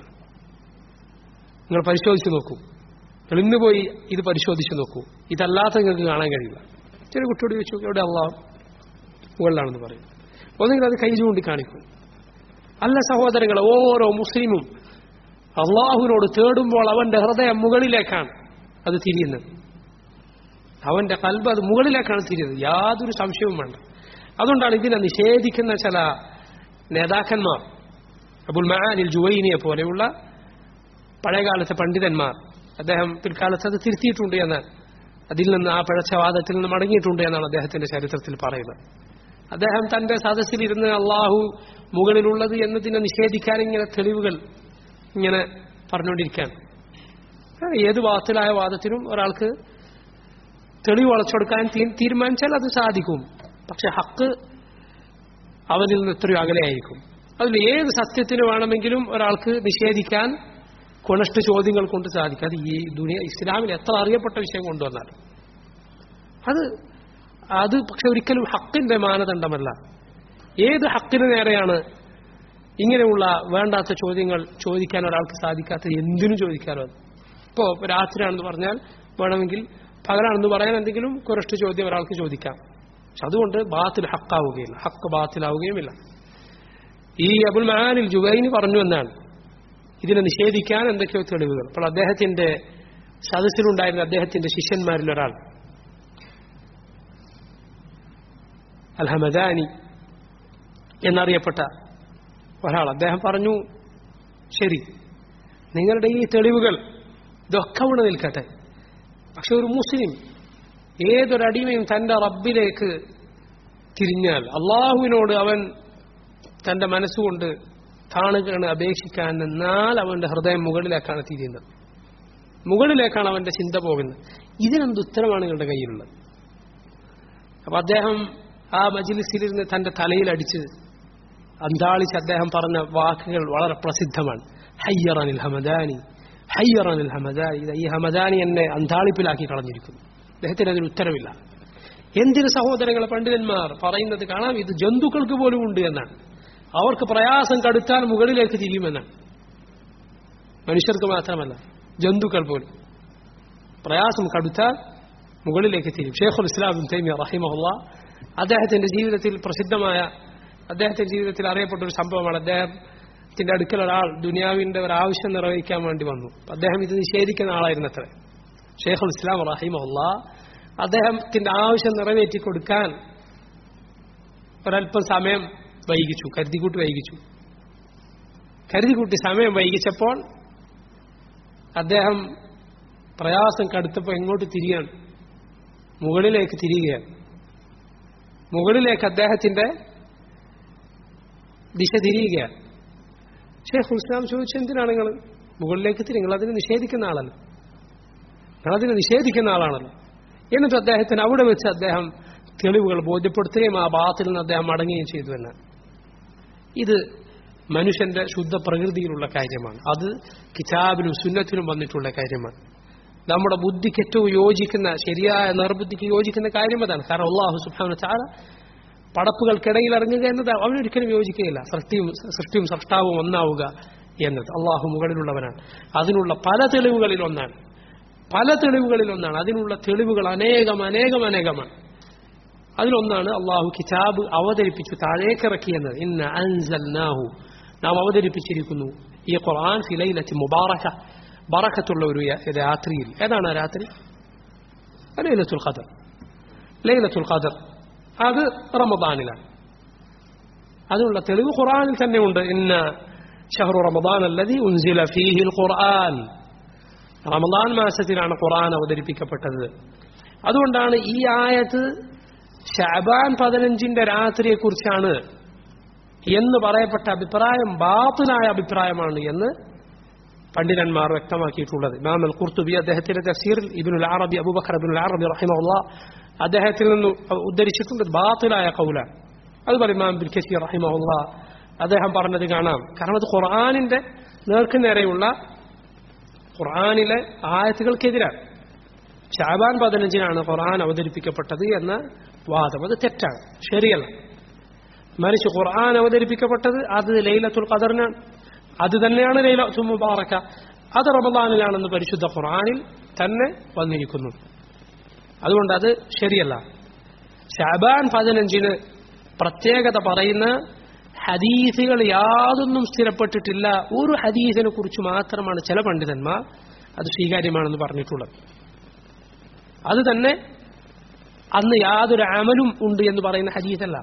നിങ്ങൾ പരിശോധിച്ച് നോക്കൂ നിങ്ങൾ ഇന്ന് പോയി ഇത് പരിശോധിച്ച് നോക്കൂ ഇതല്ലാത്ത നിങ്ങൾക്ക് കാണാൻ കഴിയില്ല ചെറിയ കുട്ടിയോട് ചോദിച്ചു എവിടെ അള്ളാഹു മുകളിലാണെന്ന് പറയും ഒന്നെങ്കിൽ അത് കൈ ചൂണ്ടി കാണിക്കും അല്ല സഹോദരങ്ങളെ ഓരോ മുസ്ലിമും അള്ളാഹുവിനോട് തേടുമ്പോൾ അവന്റെ ഹൃദയം മുകളിലേക്കാണ് അത് തിരിയുന്നത് അവന്റെ കൽബ് അത് മുകളിലേക്കാണ് തിരിയുന്നത് യാതൊരു സംശയവും വേണ്ട അതുകൊണ്ടാണ് ഇതിനെ നിഷേധിക്കുന്ന ചില നേതാക്കന്മാർ അബുൽ മഹാനിൽ ജുവൈനിയെ പോലെയുള്ള പഴയകാലത്തെ പണ്ഡിതന്മാർ അദ്ദേഹം പിൽക്കാലത്ത് അത് തിരുത്തിയിട്ടുണ്ട് എന്ന് അതിൽ നിന്ന് ആ പിഴച്ച വാദത്തിൽ നിന്ന് മടങ്ങിയിട്ടുണ്ട് എന്നാണ് അദ്ദേഹത്തിന്റെ ചരിത്രത്തിൽ പറയുന്നത് അദ്ദേഹം തന്റെ സദസ്സിലിരുന്ന് അള്ളാഹു മുകളിലുള്ളത് എന്നതിനെ നിഷേധിക്കാൻ ഇങ്ങനെ തെളിവുകൾ ഇങ്ങനെ പറഞ്ഞുകൊണ്ടിരിക്കുകയാണ് ഏത് വാദത്തിലായ വാദത്തിനും ഒരാൾക്ക് തെളിവ് വളച്ചെടുക്കാൻ തീ- തീരുമാനിച്ചാൽ അത് സാധിക്കും പക്ഷെ ഹക്ക് അവനിൽ നിന്ന് എത്രയോ അകലെയായിരിക്കും അതിൽ ഏത് സത്യത്തിന് വേണമെങ്കിലും ഒരാൾക്ക് നിഷേധിക്കാൻ കൊണഷ്ട ചോദ്യങ്ങൾ കൊണ്ട് സാധിക്കും അത് ഈ ദുനിയ ഇസ്ലാമിൽ എത്ര അറിയപ്പെട്ട വിഷയം കൊണ്ടുവന്നാൽ അത് അത് പക്ഷെ ഒരിക്കലും ഹക്കിന്റെ മാനദണ്ഡമല്ല ഏത് ഹക്കിന് നേരെയാണ് ഇങ്ങനെയുള്ള വേണ്ടാത്ത ചോദ്യങ്ങൾ ചോദിക്കാൻ ഒരാൾക്ക് സാധിക്കാത്തത് എന്തിനും ചോദിക്കാറോ ഇപ്പോൾ രാത്രിയാണെന്ന് പറഞ്ഞാൽ വേണമെങ്കിൽ പകലാണെന്ന് പറയാൻ എന്തെങ്കിലും കുറച്ച് ചോദ്യം ഒരാൾക്ക് ചോദിക്കാം പക്ഷെ അതുകൊണ്ട് ബാത്തിൽ ഹക്കാവുകയില്ല ഹക്ക് ബാത്തിലാവുകയുമില്ല ഈ അബുൽ മഹാനിൽ ജുബൈനി പറഞ്ഞു എന്നാണ് ഇതിനെ നിഷേധിക്കാൻ എന്തൊക്കെയോ തെളിവുകൾ അപ്പോൾ അദ്ദേഹത്തിന്റെ സദസ്സിലുണ്ടായിരുന്ന അദ്ദേഹത്തിന്റെ ശിഷ്യന്മാരിൽ ഒരാൾ അൽഹമദാനി എന്നറിയപ്പെട്ട ഒരാൾ അദ്ദേഹം പറഞ്ഞു ശരി നിങ്ങളുടെ ഈ തെളിവുകൾ ഇതൊക്കെ ഇവിടെ നിൽക്കട്ടെ പക്ഷെ ഒരു മുസ്ലിം ഏതൊരടിമയും തന്റെ റബ്ബിലേക്ക് തിരിഞ്ഞാൽ അള്ളാഹുവിനോട് അവൻ തന്റെ മനസ്സുകൊണ്ട് കാണുകയാണ് അപേക്ഷിക്കാൻ എന്നാൽ അവന്റെ ഹൃദയം മുകളിലേക്കാണ് തിരിയുന്നത് മുകളിലേക്കാണ് അവന്റെ ചിന്ത പോകുന്നത് ഇതിനെന്ത് ഉത്തരമാണ് നിങ്ങളുടെ കയ്യിലുള്ളത് അപ്പൊ അദ്ദേഹം ആ മജിലിസിലിരുന്ന് തന്റെ തലയിലടിച്ച് അന്താളിച്ച് അദ്ദേഹം പറഞ്ഞ വാക്കുകൾ വളരെ പ്രസിദ്ധമാണ് ഹയ്യറനിൽ ഹമദാനി ഹയ്യറനിൽ ഹമദാനി ഇത് ഈ ഹമദാനി എന്നെ അന്താളിപ്പിലാക്കി കളഞ്ഞിരിക്കുന്നു അദ്ദേഹത്തിന് അതിന് ഉത്തരവില്ല എന്തിന് സഹോദരങ്ങളെ പണ്ഡിതന്മാർ പറയുന്നത് കാണാം ഇത് ജന്തുക്കൾക്ക് പോലും ഉണ്ട് എന്നാണ് അവർക്ക് പ്രയാസം കടുത്താൽ മുകളിലേക്ക് തിരിയുമെന്നാണ് മനുഷ്യർക്ക് മാത്രമല്ല ജന്തുക്കൾ പോലും പ്രയാസം കടുത്താൽ മുകളിലേക്ക് തിരിയും ഷേഖുൽ ഇസ്ലാം തൈമിയ റഹിമഹുല്ല അദ്ദേഹത്തിന്റെ ജീവിതത്തിൽ പ്രസിദ്ധമായ അദ്ദേഹത്തിന്റെ ജീവിതത്തിൽ അറിയപ്പെട്ട ഒരു സംഭവമാണ് അദ്ദേഹത്തിന്റെ അടുക്കൽ ഒരാൾ ദുനിയാവിന്റെ ഒരു ആവശ്യം നിർവഹിക്കാൻ വേണ്ടി വന്നു അദ്ദേഹം ഇത് നിഷേധിക്കുന്ന ആളായിരുന്നു അത്ര ഷെയ്ഖുൽ ഇസ്ലാം റഹിമല്ല അദ്ദേഹത്തിന്റെ ആവശ്യം നിറവേറ്റി കൊടുക്കാൻ ഒരല്പം സമയം വൈകിച്ചു കരുതിക്കൂട്ടി വൈകിച്ചു കരുതിക്കൂട്ടി സമയം വൈകിച്ചപ്പോൾ അദ്ദേഹം പ്രയാസം കടുത്തപ്പോൾ എങ്ങോട്ട് തിരിയാണ് മുകളിലേക്ക് തിരിയുകയാണ് മുകളിലേക്ക് അദ്ദേഹത്തിന്റെ ദിശ തിരിയുകയാണ് ഷേഖ് ഇസ്ലാം ചോദിച്ചു എന്തിനാണ് നിങ്ങൾ മുകളിലേക്ക് തിരി നിങ്ങൾ അതിനെ നിഷേധിക്കുന്ന ആളല്ല നിങ്ങൾ അതിനെ നിഷേധിക്കുന്ന ആളാണല്ലോ എന്നിട്ട് അദ്ദേഹത്തിന് അവിടെ വെച്ച് അദ്ദേഹം തെളിവുകൾ ബോധ്യപ്പെടുത്തുകയും ആ ഭാഗത്തിൽ നിന്ന് അദ്ദേഹം മടങ്ങുകയും ചെയ്തു എന്നാണ് ഇത് മനുഷ്യന്റെ ശുദ്ധ പ്രകൃതിയിലുള്ള കാര്യമാണ് അത് കിതാബിലും സുന്നത്തിലും വന്നിട്ടുള്ള കാര്യമാണ് നമ്മുടെ ബുദ്ധിക്ക് ഏറ്റവും യോജിക്കുന്ന ശരിയായ നിർബുദ്ധിക്ക് യോജിക്കുന്ന കാര്യം അതാണ് കാരണം അള്ളാഹു സുബാന ചാല പടപ്പുകൾക്കിടയിൽ ഇറങ്ങുക എന്നത് അവനൊരിക്കലും യോജിക്കുകയില്ല സൃഷ്ടിയും സൃഷ്ടിയും സൃഷ്ടാവും ഒന്നാവുക എന്നത് അള്ളാഹു മുകളിലുള്ളവനാണ് അതിനുള്ള പല തെളിവുകളിൽ ഒന്നാണ് പല തെളിവുകളിൽ ഒന്നാണ് അതിനുള്ള തെളിവുകൾ അനേകം അനേകം അനേകമാണ് അതിലൊന്നാണ് അള്ളാഹു കിതാബ് അവതരിപ്പിച്ചു താഴേക്കിറക്കി എന്നത് ഇന്ന് അൻസൽനാഹു നാം അവതരിപ്പിച്ചിരിക്കുന്നു ഈ ഖുർആൻ ഫിലൈലത്തി മുബാറക ബറക്കത്തുള്ള ഒരു രാത്രിയിൽ ഏതാണ് ആ രാത്രി ലൈലത്തുൽ ഖദർ ലൈലത്തുൽ ഖദർ അത് റമദാനിലാണ് അതിനുള്ള തെളിവ് ഖുർആനിൽ തന്നെ ഉണ്ട് ഇന്ന ഷഹറു റമദാൻ അല്ലതി ഉൻസില ഫീഹിൽ ഖുർആൻ റമദാൻ മാസത്തിലാണ് ഖുർആൻ അവതരിപ്പിക്കപ്പെട്ടത് അതുകൊണ്ടാണ് ഈ ആയത്ത് ഷാബാൻ പതിനഞ്ചിന്റെ രാത്രിയെക്കുറിച്ചാണ് എന്ന് പറയപ്പെട്ട അഭിപ്രായം ബാത്തിലായ അഭിപ്രായമാണ് എന്ന് പണ്ഡിതന്മാർ വ്യക്തമാക്കിയിട്ടുള്ളത് ഇമാം അൽ ഖുർത്തുബി അദ്ദേഹത്തിന്റെ തഫ്സീറിൽ ഇബിനുൽ അറബി അബൂബക്കർ ഇബിനുൽ അറബി റഹിമുള്ള അദ്ദേഹത്തിൽ നിന്ന് ഉദ്ധരിച്ചിട്ടുണ്ട് ബാത്തിലായ കൗല അതുപോലെ ഇമാം ബിൻ കസീർ റഹിമുള്ള അദ്ദേഹം പറഞ്ഞത് കാണാം കാരണം അത് ഖുർആാനിന്റെ നേർക്ക് നേരെയുള്ള ഖുർആാനിലെ ആയത്തുകൾക്കെതിരാണ് ഷാബാൻ പതിനഞ്ചിനാണ് ഖുർആൻ അവതരിപ്പിക്കപ്പെട്ടത് എന്ന വാദം അത് തെറ്റാണ് ശരിയല്ല മറിച്ച് ഖുർആൻ അവതരിപ്പിക്കപ്പെട്ടത് അത് ലൈലത്തുൽ ഖദറിനാണ് അത് തന്നെയാണ് ലൈലത്തു മുബാറക്ക അത് റമദാനിലാണെന്ന് പരിശുദ്ധ ഖുർആനിൽ തന്നെ വന്നിരിക്കുന്നു അതുകൊണ്ട് അത് ശരിയല്ല ഷാബാൻ പതിനഞ്ചിന് പ്രത്യേകത പറയുന്ന ഹദീസുകൾ യാതൊന്നും സ്ഥിരപ്പെട്ടിട്ടില്ല ഒരു ഹദീസിനെ കുറിച്ച് മാത്രമാണ് ചില പണ്ഡിതന്മാർ അത് സ്വീകാര്യമാണെന്ന് പറഞ്ഞിട്ടുള്ളത് അത് തന്നെ അന്ന് യാതൊരു അമലും ഉണ്ട് എന്ന് പറയുന്ന ഹദീസല്ല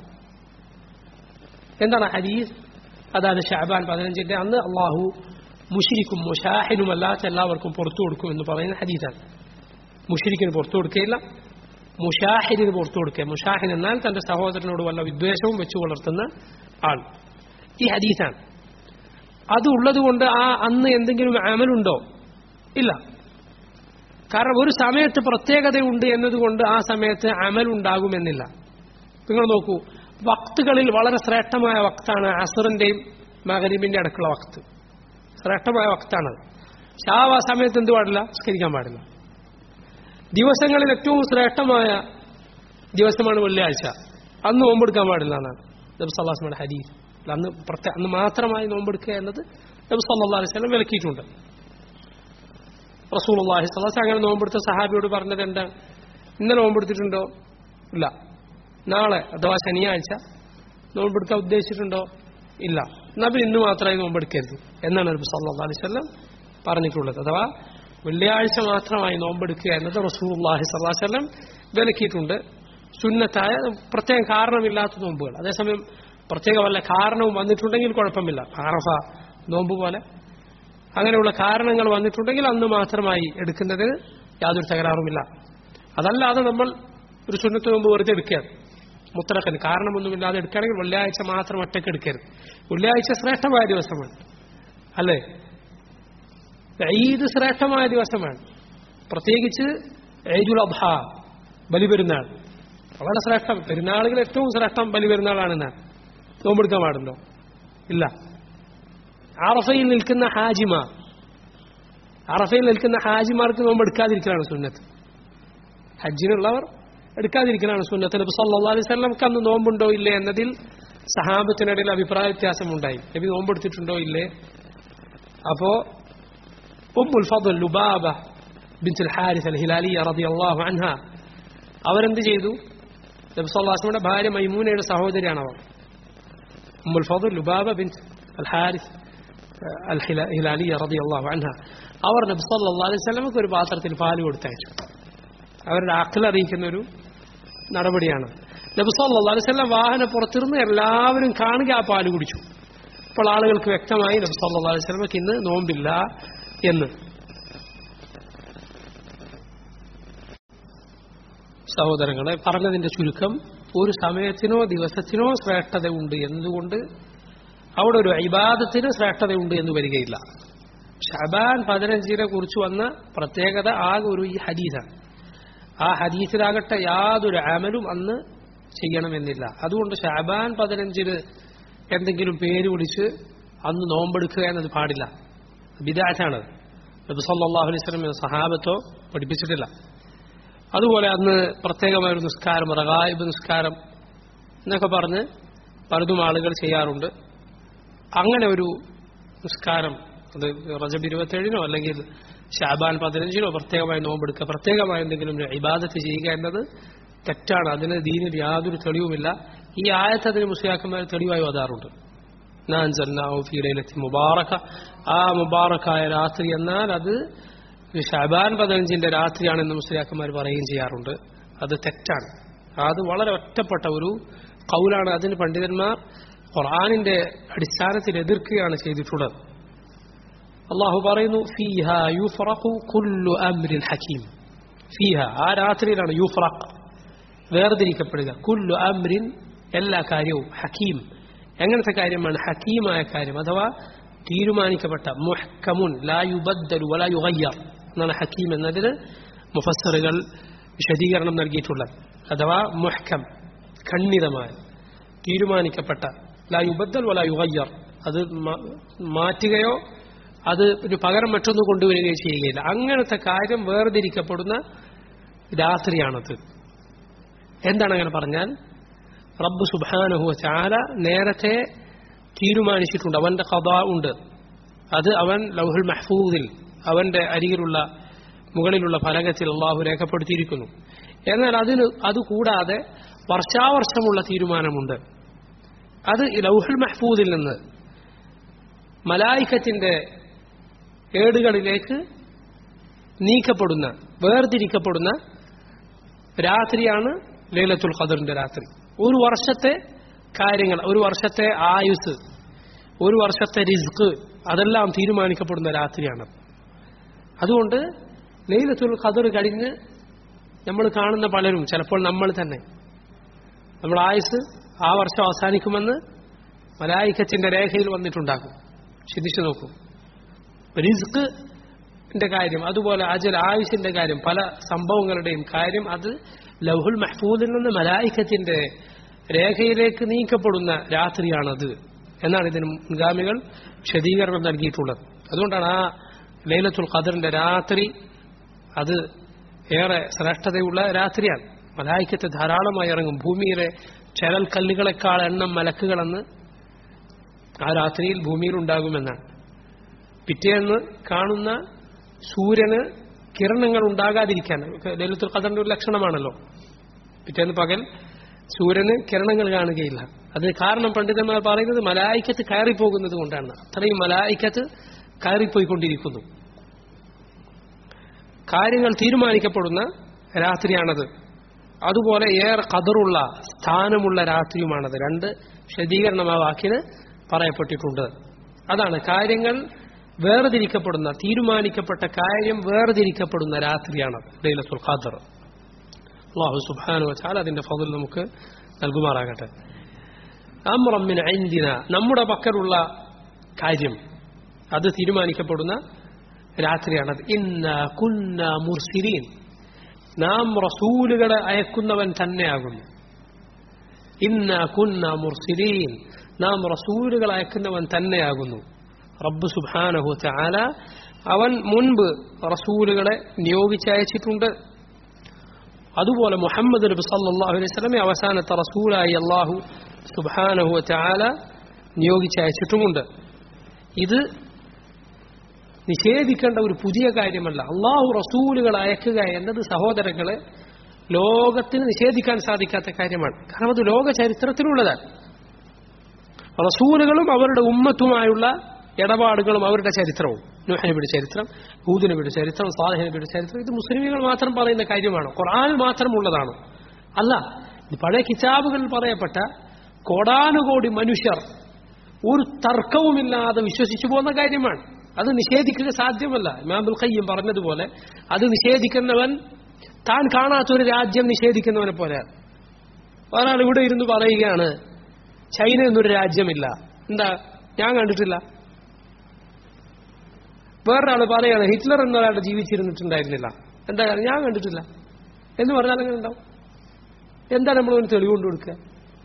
എന്താണ് ഹദീസ് അതാണ് ഷാബാൻ പതിനഞ്ചിന്റെ അന്ന് അള്ളാഹു മുഷിരിക്കും മുഷാഹിനും അല്ലാത്ത എല്ലാവർക്കും പുറത്തു കൊടുക്കും എന്ന് പറയുന്ന ഹദീസാണ് മുഷിരിക്കിന് പുറത്തു കൊടുക്കുകയില്ല മുഷാഹിദിന് പുറത്തു കൊടുക്കുക മുഷാഹിൻ എന്നാൽ തന്റെ സഹോദരനോട് വല്ല വിദ്വേഷവും വെച്ചു വളർത്തുന്ന ആൾ ഈ ഹദീസാണ് അത് ഉള്ളതുകൊണ്ട് ആ അന്ന് എന്തെങ്കിലും അമലുണ്ടോ ഇല്ല കാരണം ഒരു സമയത്ത് പ്രത്യേകതയുണ്ട് എന്നതുകൊണ്ട് ആ സമയത്ത് അമൽ ഉണ്ടാകുമെന്നില്ല നിങ്ങൾ നോക്കൂ വക്തുകളിൽ വളരെ ശ്രേഷ്ഠമായ വക്താണ് അസറിന്റെയും മകരീബിന്റെ അടുക്കുള്ള വക്ത് ശ്രേഷ്ഠമായ വക്താണത് പക്ഷെ ആ സമയത്ത് എന്ത് പാടില്ല സ്കരിക്കാൻ പാടില്ല ദിവസങ്ങളിൽ ഏറ്റവും ശ്രേഷ്ഠമായ ദിവസമാണ് വെള്ളിയാഴ്ച അന്ന് നോമ്പെടുക്കാൻ പാടില്ല എന്നാണ് നബ്സല്ലാസ്മയുടെ ഹരീഫ് അന്ന് പ്രത്യേക അന്ന് മാത്രമായി നോമ്പെടുക്കുക എന്നത് നബ്സല്ലാ അലൈഹി സ്വലം വിലക്കിയിട്ടുണ്ട് റസൂൽ അള്ളാഹി സ്വലാസ് അങ്ങനെ നോമ്പെടുത്ത സഹാബിയോട് പറഞ്ഞത് എന്താ ഇന്നലെ നോമ്പെടുത്തിട്ടുണ്ടോ ഇല്ല നാളെ അഥവാ ശനിയാഴ്ച നോമ്പെടുക്കാൻ ഉദ്ദേശിച്ചിട്ടുണ്ടോ ഇല്ല നബി ഇന്ന് മാത്രമായി നോമ്പെടുക്കരുത് എന്നാണ് നബി സല്ലാ അലൈഹി സ്വലം പറഞ്ഞിട്ടുള്ളത് അഥവാ വെള്ളിയാഴ്ച മാത്രമായി നോമ്പെടുക്കുക എന്നത് റസൂൽ അള്ളാഹി സ്വലാഹു വല്ലം വിലക്കിയിട്ടുണ്ട് സുന്നത്തായ പ്രത്യേക കാരണമില്ലാത്ത നോമ്പുകൾ അതേസമയം പ്രത്യേക വല്ല കാരണവും വന്നിട്ടുണ്ടെങ്കിൽ കുഴപ്പമില്ല ആറഫ നോമ്പ് പോലെ അങ്ങനെയുള്ള കാരണങ്ങൾ വന്നിട്ടുണ്ടെങ്കിൽ അന്ന് മാത്രമായി എടുക്കുന്നതിന് യാതൊരു തകരാറുമില്ല അതല്ലാതെ നമ്മൾ ഒരു സുന്നത്ത് നോമ്പ് വെറുതെ എടുക്കുകയാണ് മുത്തലക്കന് കാരണമൊന്നുമില്ലാതെ എടുക്കുകയാണെങ്കിൽ വെള്ളിയാഴ്ച മാത്രം ഒറ്റയ്ക്ക് എടുക്കരുത് വെള്ളിയാഴ്ച ശ്രേഷ്ഠമായ ദിവസമാണ് അല്ലേ ഈദ് ശ്രേഷ്ഠമായ ദിവസമാണ് പ്രത്യേകിച്ച് ഈദുൽ അബ്ഹ ബലിപെരുന്നാൾ വളരെ ശ്രേഷ്ഠം പെരുന്നാളുകൾ ഏറ്റവും ശ്രേഷ്ഠം ബലിപെരുന്നാളാണെന്നാണ് നോമ്പെടുക്കാൻ പാടുണ്ടോ ഇല്ല അറഫയിൽ നിൽക്കുന്ന ഹാജിമാർ അറഫയിൽ നിൽക്കുന്ന ഹാജിമാർക്ക് നോമ്പ് എടുക്കാതിരിക്കലാണ് സുന്നത്ത് ഹജ്ജിനുള്ളവർ എടുക്കാതിരിക്കലാണ് സുന്നത്ത് നബി സല്ലല്ലാഹു അലൈഹി വസല്ലമക്ക് അന്ന് നോമ്പുണ്ടോ ഇല്ലേ എന്നതിൽ സഹാബത്തിനിടയിൽ അഭിപ്രായ വ്യത്യാസമുണ്ടായി നബി നോമ്പെടുത്തിട്ടുണ്ടോ ഇല്ലേ അപ്പോ ഉമ്മുൽ ഫضൽ ലുബാബ ബിൻതുൽ ഹാരിസ് അൽ ഹിലാലിയ റളിയല്ലാഹു അൻഹ അവരെന്ത് ചെയ്തു നബി സല്ലല്ലാഹു അലൈഹി വസല്ലമയുടെ ഭാര്യ മൈമൂനയുടെ സഹോദരിയാണ് അവർ ഉമ്മുൽ ഫضൽ ലുബാബ ബിൻ അൽ ഹാരിസ് അൽ ഹിലാലിയ റളിയല്ലാഹു അൻഹ അവർ നബി സല്ലല്ലാഹു അലൈഹി വസല്ലമക്ക് ഒരു പാത്രത്തിൽ പാല് കൊടുത്തയച്ചു അവരുടെ അഖിൽ അറിയിക്കുന്ന ഒരു നടപടിയാണ് നബി സല്ലല്ലാഹു അലൈഹി വസല്ലം വാഹന പുറത്തിരുന്ന് എല്ലാവരും കാണുക ആ പാല് കുടിച്ചു അപ്പോൾ ആളുകൾക്ക് വ്യക്തമായി നബി സല്ലല്ലാഹു അലൈഹി വസല്ലമക്ക് ഇന്ന് നോമ്പില്ല എന്ന് സഹോദരങ്ങളെ പറഞ്ഞതിന്റെ ചുരുക്കം ഒരു സമയത്തിനോ ദിവസത്തിനോ ശ്രേഷ്ഠതയുണ്ട് എന്തുകൊണ്ട് അവിടെ ഒരു ഇബാദത്തിന് ശ്രേഷ്ഠതയുണ്ട് എന്ന് വരികയില്ല ഷബാൻ പതിനഞ്ചിനെ കുറിച്ച് വന്ന പ്രത്യേകത ആകെ ഒരു ഈ ഹദീസാണ് ആ ഹദീസിലാകട്ടെ യാതൊരു അമലും അന്ന് ചെയ്യണമെന്നില്ല അതുകൊണ്ട് ഷാബാൻ പതിനഞ്ചിന് എന്തെങ്കിലും പേര് വിളിച്ച് അന്ന് നോമ്പെടുക്കുക എന്നത് പാടില്ല ബിദാറ്റാണ് നബി സല്ലല്ലാഹു അലൈഹി വസല്ലം സഹാബത്തോ പഠിപ്പിച്ചിട്ടില്ല അതുപോലെ അന്ന് പ്രത്യേകമായ ഒരു നിസ്കാരം റഗായിബ് നിസ്കാരം എന്നൊക്കെ പറഞ്ഞ് പലതും ആളുകൾ ചെയ്യാറുണ്ട് അങ്ങനെ ഒരു നിസ്കാരം അത് റജബ് ഇരുപത്തേഴിനോ അല്ലെങ്കിൽ ഷാബാൻ പതിനഞ്ചിനോ പ്രത്യേകമായി നോമ്പെടുക്കുക പ്രത്യേകമായി എന്തെങ്കിലും ഒരു ഇബാദത്ത് ചെയ്യുക എന്നത് തെറ്റാണ് അതിന് ദീനിൽ യാതൊരു തെളിവുമില്ല ഈ ആയത്ത് അതിന് മുസ്ലിയാക്കന്മാർ തെളിവായി വതാറുണ്ട് മുബാറക്ക ആ മുബാറക്കായ രാത്രി എന്നാൽ അത് ഷാബാൻ പതിനഞ്ചിന്റെ രാത്രിയാണെന്ന് മുസ്ലിയാക്കന്മാർ പറയുകയും ചെയ്യാറുണ്ട് അത് തെറ്റാണ് അത് വളരെ ഒറ്റപ്പെട്ട ഒരു കൗലാണ് അതിന് പണ്ഡിതന്മാർ ഖുർആാനിന്റെ അടിസ്ഥാനത്തിൽ എതിർക്കുകയാണ് ചെയ്തിട്ടുള്ളത് അള്ളാഹു പറയുന്നു ഫീഹ യുഫറഖു കുല്ലു അംരിൻ ഹക്കീം ഫീഹ ആ രാത്രിയിലാണ് യുഫറഖ് വേർതിരിക്കപ്പെടുക കുല്ലു അംരിൻ എല്ലാ കാര്യവും ഹക്കീം എങ്ങനത്തെ കാര്യമാണ് ഹക്കീമായ കാര്യം അഥവാ തീരുമാനിക്കപ്പെട്ട മുഹക്കമുൻ ലാ യുബദ്ദലു വലാ യുഗയ്യർ എന്നാണ് ഹക്കീം എന്നതിന് മുഫസ്സറുകൾ വിശദീകരണം നൽകിയിട്ടുള്ളത് അഥവാ മുഹക്കം ഖണ്ഡിതമായ തീരുമാനിക്കപ്പെട്ട ലാ യുബദ്ദൽ വലാ യുഗയ്യർ അത് മാറ്റുകയോ അത് ഒരു പകരം മറ്റൊന്ന് കൊണ്ടുവരികയോ ചെയ്യുകയില്ല അങ്ങനത്തെ കാര്യം വേർതിരിക്കപ്പെടുന്ന രാത്രിയാണത് എന്താണ് അങ്ങനെ പറഞ്ഞാൽ റബ്ബ് സുബാനഹു ചാല നേരത്തെ തീരുമാനിച്ചിട്ടുണ്ട് അവന്റെ കഥ ഉണ്ട് അത് അവൻ ലൗഹുൽ മഹ്ഫൂദിൽ അവന്റെ അരികിലുള്ള മുകളിലുള്ള ഫലകത്തിൽ അള്ളാഹു രേഖപ്പെടുത്തിയിരിക്കുന്നു എന്നാൽ അതിന് അതുകൂടാതെ വർഷാവർഷമുള്ള തീരുമാനമുണ്ട് അത് ലൗഹുൽ മഹ്ഫൂദിൽ നിന്ന് മലായിക്കത്തിന്റെ ഏടുകളിലേക്ക് നീക്കപ്പെടുന്ന വേർതിരിക്കപ്പെടുന്ന രാത്രിയാണ് ലൈലത്തുൽ ഖദറിന്റെ രാത്രി ഒരു വർഷത്തെ കാര്യങ്ങൾ ഒരു വർഷത്തെ ആയുസ് ഒരു വർഷത്തെ റിസ്ക് അതെല്ലാം തീരുമാനിക്കപ്പെടുന്ന രാത്രിയാണ് അതുകൊണ്ട് ലൈലത്തുൽ ഖദർ കഴിഞ്ഞ് നമ്മൾ കാണുന്ന പലരും ചിലപ്പോൾ നമ്മൾ തന്നെ നമ്മൾ ആയുസ് ആ വർഷം അവസാനിക്കുമെന്ന് മലായിക്കത്തിന്റെ രേഖയിൽ വന്നിട്ടുണ്ടാകും ചിന്തിച്ചു നോക്കൂ റിസ്ക് കാര്യം അതുപോലെ അജൽ ആയുസിന്റെ കാര്യം പല സംഭവങ്ങളുടെയും കാര്യം അത് ലൗഹുൽ മഹ്ഫൂദിൽ നിന്ന് മലായിക്കത്തിന്റെ രേഖയിലേക്ക് നീക്കപ്പെടുന്ന രാത്രിയാണത് എന്നാണ് ഇതിന് മുൻഗാമികൾ വിശദീകരണം നൽകിയിട്ടുള്ളത് അതുകൊണ്ടാണ് ആ ലൈലത്തുൽ ഖദറിന്റെ രാത്രി അത് ഏറെ ശ്രേഷ്ഠതയുള്ള രാത്രിയാണ് മലായിക്കത്തെ ധാരാളമായി ഇറങ്ങും ഭൂമിയിലെ ചരൽ കല്ലുകളെക്കാൾ എണ്ണം മലക്കുകളെന്ന് ആ രാത്രിയിൽ ഭൂമിയിൽ ഉണ്ടാകുമെന്നാണ് പിറ്റേന്ന് കാണുന്ന സൂര്യന് കിരണങ്ങൾ ഉണ്ടാകാതിരിക്കാൻ ലലിത്തുൽ ഖദറിന്റെ ഒരു ലക്ഷണമാണല്ലോ പിറ്റേന്ന് പകൽ സൂര്യന് കിരണങ്ങൾ കാണുകയില്ല അതിന് കാരണം പണ്ഡിതന്മാർ പറയുന്നത് മലായിക്കത്ത് കയറിപ്പോകുന്നത് കൊണ്ടാണ് അത്രയും മലായിക്കത്ത് കയറിപ്പോയിക്കൊണ്ടിരിക്കുന്നു കാര്യങ്ങൾ തീരുമാനിക്കപ്പെടുന്ന രാത്രിയാണത് അതുപോലെ ഏറെ കതറുള്ള സ്ഥാനമുള്ള രാത്രിയുമാണത് രണ്ട് വിശദീകരണം ആ വാക്കിന് പറയപ്പെട്ടിട്ടുണ്ട് അതാണ് കാര്യങ്ങൾ വേർതിരിക്കപ്പെടുന്ന തീരുമാനിക്കപ്പെട്ട കാര്യം വേർതിരിക്കപ്പെടുന്ന രാത്രിയാണ് ലൈലത്തുൽ ഖാദർ അള്ളാഹു സുബാനു വച്ചാൽ അതിന്റെ ഫതിൽ നമുക്ക് നൽകുമാറാകട്ടെ അമ്രമ്മിന് ഐന്ദിന നമ്മുടെ പക്കലുള്ള കാര്യം അത് തീരുമാനിക്കപ്പെടുന്ന രാത്രിയാണത് ഇന്ന കുന്ന മുർസിരീൻ നാം റസൂലുകളെ അയക്കുന്നവൻ തന്നെയാകുന്നു ഇന്ന കുന്ന മുർസിരീൻ നാം റസൂലുകൾ അയക്കുന്നവൻ തന്നെയാകുന്നു റബ്ബ് സുബാനഹു ചാല അവൻ മുൻപ് റസൂലുകളെ നിയോഗിച്ചയച്ചിട്ടുണ്ട് അതുപോലെ മുഹമ്മദ് നബി സല്ലല്ലാഹു അലൈഹി വസല്ലമെ അവസാനത്തെ റസൂലായി അള്ളാഹു സുബാനഹു ചാല നിയോഗിച്ചയച്ചിട്ടുമുണ്ട് ഇത് നിഷേധിക്കേണ്ട ഒരു പുതിയ കാര്യമല്ല അള്ളാഹു റസൂലുകൾ അയക്കുക എന്നത് സഹോദരങ്ങളെ ലോകത്തിന് നിഷേധിക്കാൻ സാധിക്കാത്ത കാര്യമാണ് കാരണം അത് ലോക ചരിത്രത്തിലുള്ളതാണ് റസൂലുകളും അവരുടെ ഉമ്മത്തുമായുള്ള ഇടപാടുകളും അവരുടെ ചരിത്രവും നൂഹനബിയുടെ ചരിത്രം ഹൂദനബിയുടെ ചരിത്രം സാലഹനബിയുടെ ചരിത്രം ഇത് മുസ്ലിമുകൾ മാത്രം പറയുന്ന കാര്യമാണ് ഖുർആനിൽ മാത്രമുള്ളതാണ് അല്ല ഇത് പഴയ കിതാബുകളിൽ പറയപ്പെട്ട കോടാനുകോടി മനുഷ്യർ ഒരു തർക്കവുമില്ലാതെ വിശ്വസിച്ചു പോകുന്ന കാര്യമാണ് അത് നിഷേധിക്കുക സാധ്യമല്ല ഇമാമുൽ ഖയ്യം പറഞ്ഞതുപോലെ അത് നിഷേധിക്കുന്നവൻ താൻ കാണാത്തൊരു രാജ്യം നിഷേധിക്കുന്നവനെ പോലെ ഒരാൾ ഇവിടെ ഇരുന്ന് പറയുകയാണ് ചൈന എന്നൊരു രാജ്യമില്ല എന്താ ഞാൻ കണ്ടിട്ടില്ല വേറൊരാൾ പറയാണ് ഹിറ്റ്ലർ എന്നൊരാൾ ജീവിച്ചിരുന്നിട്ടുണ്ടായിരുന്നില്ല എന്താ കാരണം ഞാൻ കണ്ടിട്ടില്ല എന്ന് പറഞ്ഞാൽ അങ്ങനെ ഉണ്ടാവും എന്താ നമ്മൾ ഒരു തെളിവ് കൊണ്ടു കൊടുക്കുക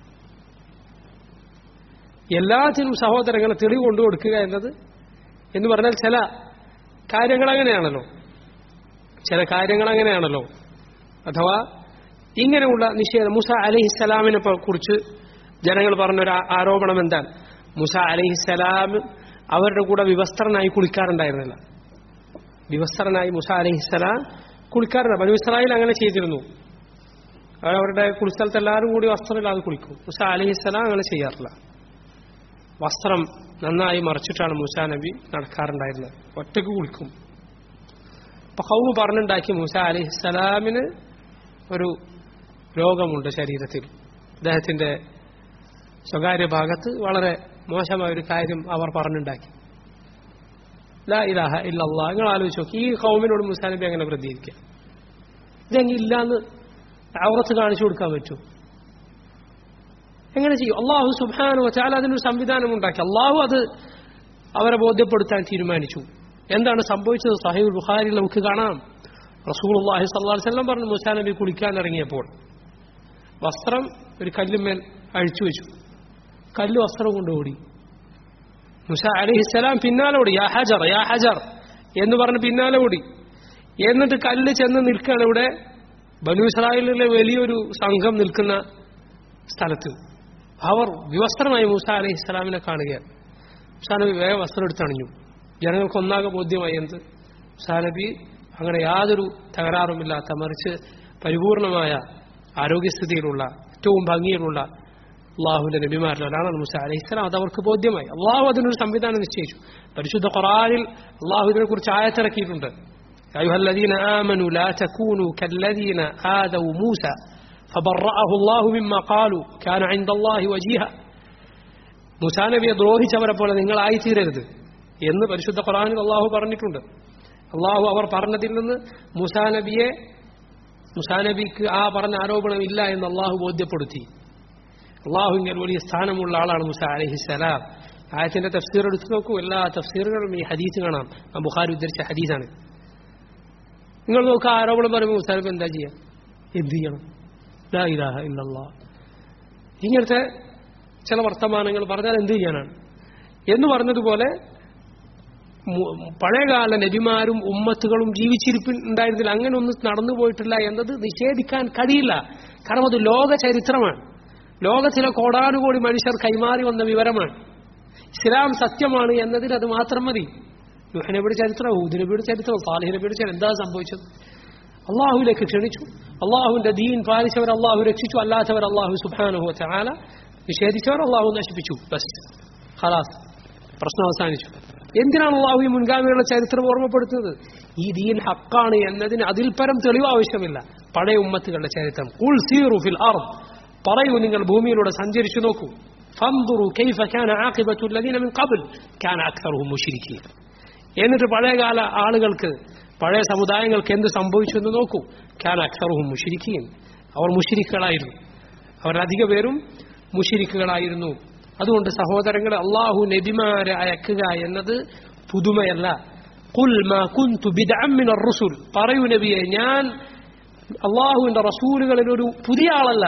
എല്ലാത്തിനും സഹോദരങ്ങളെ തെളിവ് കൊണ്ടു കൊടുക്കുക എന്നത് എന്ന് പറഞ്ഞാൽ ചില കാര്യങ്ങൾ അങ്ങനെയാണല്ലോ ചില കാര്യങ്ങൾ അങ്ങനെയാണല്ലോ അഥവാ ഇങ്ങനെയുള്ള നിഷേധം മുസ അലഹിസ്സലാമിനെ കുറിച്ച് ജനങ്ങൾ പറഞ്ഞൊരു ആ- ആരോപണം എന്താണ് മുസ അലഹിസ്സലാം അവരുടെ കൂടെ വിവസ്ത്രനായി കുളിക്കാറുണ്ടായിരുന്നില്ല വിവസ്ത്രനായി മുസ അലഹിസ്സലാം കുളിക്കാറുണ്ട് ബനു ഇസ്രായേൽ അങ്ങനെ ചെയ്തിരുന്നു അവർ അവരുടെ കുളിസ്ഥലത്ത് എല്ലാവരും കൂടി വസ്ത്രമില്ലാതെ കുളിക്കും മുസ അലഹിസ്സലാം അങ്ങനെ ചെയ്യാറില്ല വസ്ത്രം നന്നായി മറച്ചിട്ടാണ് മൂസ നബി നടക്കാറുണ്ടായിരുന്നത് ഒറ്റക്ക് കുളിക്കും അപ്പൊ ഹൗമ് പറഞ്ഞുണ്ടാക്കി മൂസ അലിസ്സലാമിന് ഒരു രോഗമുണ്ട് ശരീരത്തിൽ അദ്ദേഹത്തിന്റെ സ്വകാര്യ ഭാഗത്ത് വളരെ മോശമായ ഒരു കാര്യം അവർ പറഞ്ഞുണ്ടാക്കി ലാ ഇലാഹ ഇല്ലല്ലാ നിങ്ങൾ ആലോചിച്ച് നോക്കി ഈ കൗമിനോട് മൂസാ നബി അങ്ങനെ പ്രതികരിക്കുക ഇതെങ്ങനെ ഇല്ലാന്ന് ഔറത്ത് കാണിച്ചു കൊടുക്കാൻ പറ്റും എങ്ങനെ ചെയ്യും അള്ളാഹു സുബാനു വച്ചാൽ അതിനൊരു സംവിധാനം ഉണ്ടാക്കി അള്ളാഹു അത് അവരെ ബോധ്യപ്പെടുത്താൻ തീരുമാനിച്ചു എന്താണ് സംഭവിച്ചത് സഹീബ് ബുഖാരിൽ നമുക്ക് കാണാം റസൂൽ അള്ളാഹി സല്ലാഹു വല്ലം പറഞ്ഞു മുസാ നബി കുളിക്കാൻ ഇറങ്ങിയപ്പോൾ വസ്ത്രം ഒരു കല്ലുമേൽ അഴിച്ചു വെച്ചു കല്ല് വസ്ത്രം കൊണ്ട് ഓടി മുസ അലിഹിസ്സലാം പിന്നാലെ ഓടി യാ ഹജർ യാ ഹജർ എന്ന് പറഞ്ഞ് പിന്നാലെ ഓടി എന്നിട്ട് കല്ല് ചെന്ന് നിൽക്കുകയാണ് ഇവിടെ ബനു ഇസ്രായേലിലെ വലിയൊരു സംഘം നിൽക്കുന്ന സ്ഥലത്ത് അവർ വിവസ്ത്രമായി മൂസ അലൈഹി ഇസ്ലാമിനെ കാണുകയാണ് മൂസാ നബി വേഗം വസ്ത്രം എടുത്തണിഞ്ഞു ജനങ്ങൾക്ക് ഒന്നാകെ ബോധ്യമായി എന്ത് മൂസാ നബി അങ്ങനെ യാതൊരു തകരാറുമില്ലാത്ത മറിച്ച് പരിപൂർണമായ ആരോഗ്യസ്ഥിതിയിലുള്ള ഏറ്റവും ഭംഗിയിലുള്ള അള്ളാഹുവിന്റെ നബിമാരിൽ ഒരാളാണ് മുസ അലൈഹി സ്വലാം അത് അവർക്ക് ബോധ്യമായി അള്ളാഹു അതിനൊരു സംവിധാനം നിശ്ചയിച്ചു പരിശുദ്ധ ഖുറാനിൽ അള്ളാഹു ഇതിനെ കുറിച്ച് ആയത്തിറക്കിയിട്ടുണ്ട് أيها الذين آمنوا لا تكونوا كالذين آذوا موسى فبرأه الله مما قالوا كان عند الله وجيها മുസാ നബിയെ ദ്രോഹിച്ചവരെ പോലെ നിങ്ങളായിത്തീരരുത് എന്ന് പരിശുദ്ധ ഖുറാനിൽ അള്ളാഹു പറഞ്ഞിട്ടുണ്ട് അള്ളാഹു അവർ പറഞ്ഞതിൽ നിന്ന് മുസാ നബിയെ മുസാ നബിക്ക് ആ പറഞ്ഞ ആരോപണം ഇല്ല എന്ന് അള്ളാഹു ബോധ്യപ്പെടുത്തി അള്ളാഹുവിന്റെ വലിയ സ്ഥാനമുള്ള ആളാണ് മുസ അലഹിസലാം ആയത്തിന്റെ തഫ്സീർ എടുത്തു നോക്കൂ എല്ലാ തഫ്സീറുകളും ഈ ഹദീസ് കാണാം ആ ബുഖാരി ഉദ്ധരിച്ച ഹദീസാണ് നിങ്ങൾ നോക്കുക ആരോപണം പറയുമ്പോൾ മുസാനബി എന്താ ചെയ്യുക എന്ത് ചെയ്യണം ലാ ഇലാഹ ഇല്ലല്ലാ ഇങ്ങനത്തെ ചില വർത്തമാനങ്ങൾ പറഞ്ഞാൽ എന്ത് ചെയ്യാനാണ് എന്ന് പറഞ്ഞതുപോലെ മു- പഴയകാല നബിമാരും ഉമ്മത്തുകളും ജീവിച്ചിരിപ്പിൽ ഉണ്ടായിരുന്നില്ല അങ്ങനെ ഒന്നും നടന്നു പോയിട്ടില്ല എന്നത് നിഷേധിക്കാൻ കഴിയില്ല കാരണം അത് ലോക ചരിത്രമാണ് ലോകത്തിലെ കോടാനുകോടി മനുഷ്യർ കൈമാറി വന്ന വിവരമാണ് ഇസ്ലാം സത്യമാണ് എന്നതിന് അത് മാത്രം മതി യുഹനബിയുടെ ചരിത്രം ഊദിനബിയുടെ ചരിത്രം സാലിഹ് നബിയുടെ ചരിത്രം എന്താ സംഭവിച്ചത് അള്ളാഹുവിലേക്ക് ക്ഷണിച്ചു അള്ളാഹുവിന്റെ ദീൻ പാലിച്ചവർ അള്ളാഹു രക്ഷിച്ചു അല്ലാത്തവർ അള്ളാഹു സുബാനുഹു ചാല നിഷേധിച്ചവർ അള്ളാഹു നശിപ്പിച്ചു ബസ് ഖലാസ് പ്രശ്നം അവസാനിച്ചു എന്തിനാണ് അള്ളാഹു ഈ മുൻഗാമികളുടെ ചരിത്രം ഓർമ്മപ്പെടുത്തുന്നത് ഈ ദീൻ ഹക്കാണ് എന്നതിന് അതിൽ പരം തെളിവ് ആവശ്യമില്ല പഴയ ഉമ്മത്തുകളുടെ ചരിത്രം ഉൾ സീറു ഫിൽ അർദ് പറയൂ നിങ്ങൾ ഭൂമിയിലൂടെ സഞ്ചരിച്ചു നോക്കൂ ഫൻദുറു കൈഫ കാന ആഖിബത്തു الذين من قبل كان اكثرهم مشركين എന്നിട്ട് പഴയകാല ആളുകൾക്ക് പഴയ സമുദായങ്ങൾക്ക് എന്ത് സംഭവിച്ചു എന്ന് നോക്കൂ കാന അക്സറുഹും മുഷിരിക്കീൻ അവർ മുഷിരിക്കുകളായിരുന്നു അവരധിക പേരും മുഷിരിക്കുകളായിരുന്നു അതുകൊണ്ട് സഹോദരങ്ങളെ അള്ളാഹു നബിമാരെ അയക്കുക എന്നത് പുതുമയല്ല ഖുൽ മാ കുന്തു ബിദ്അൻ മിനർ റുസുൽ പറയൂ നബിയെ ഞാൻ അള്ളാഹുവിന്റെ റസൂലുകളിൽ ഒരു പുതിയ ആളല്ല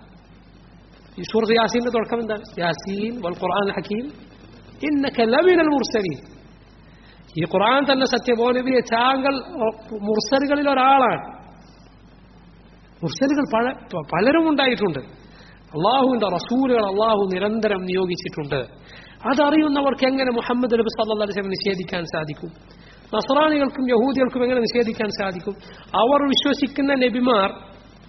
ഈ സൂറത്ത് യാസീന്റെ തുടക്കം എന്താണ് യാസീൻ വൽ ഖുർആൻ ഹക്കീം ഇന്നക ലമിനൽ മുർസലീൻ ഈ ഖുർആൻ തന്നെ സത്യബോധവിയെ താങ്കൾ മുർസലുകളിൽ ഒരാളാണ് മുർസലുകൾ പല പലരും ഉണ്ടായിട്ടുണ്ട് അള്ളാഹുവിന്റെ റസൂലുകൾ അള്ളാഹു നിരന്തരം നിയോഗിച്ചിട്ടുണ്ട് അതറിയുന്നവർക്ക് എങ്ങനെ മുഹമ്മദ് നബി സല്ലല്ലാഹു അലൈഹി വസല്ലം നിഷേധിക്കാൻ സാധിക്കും നസ്രാനികൾക്കും യഹൂദികൾക്കും എങ്ങനെ നിഷേധിക്കാൻ സാധിക്കും അവർ വിശ്വസിക്കുന്ന നബിമാർ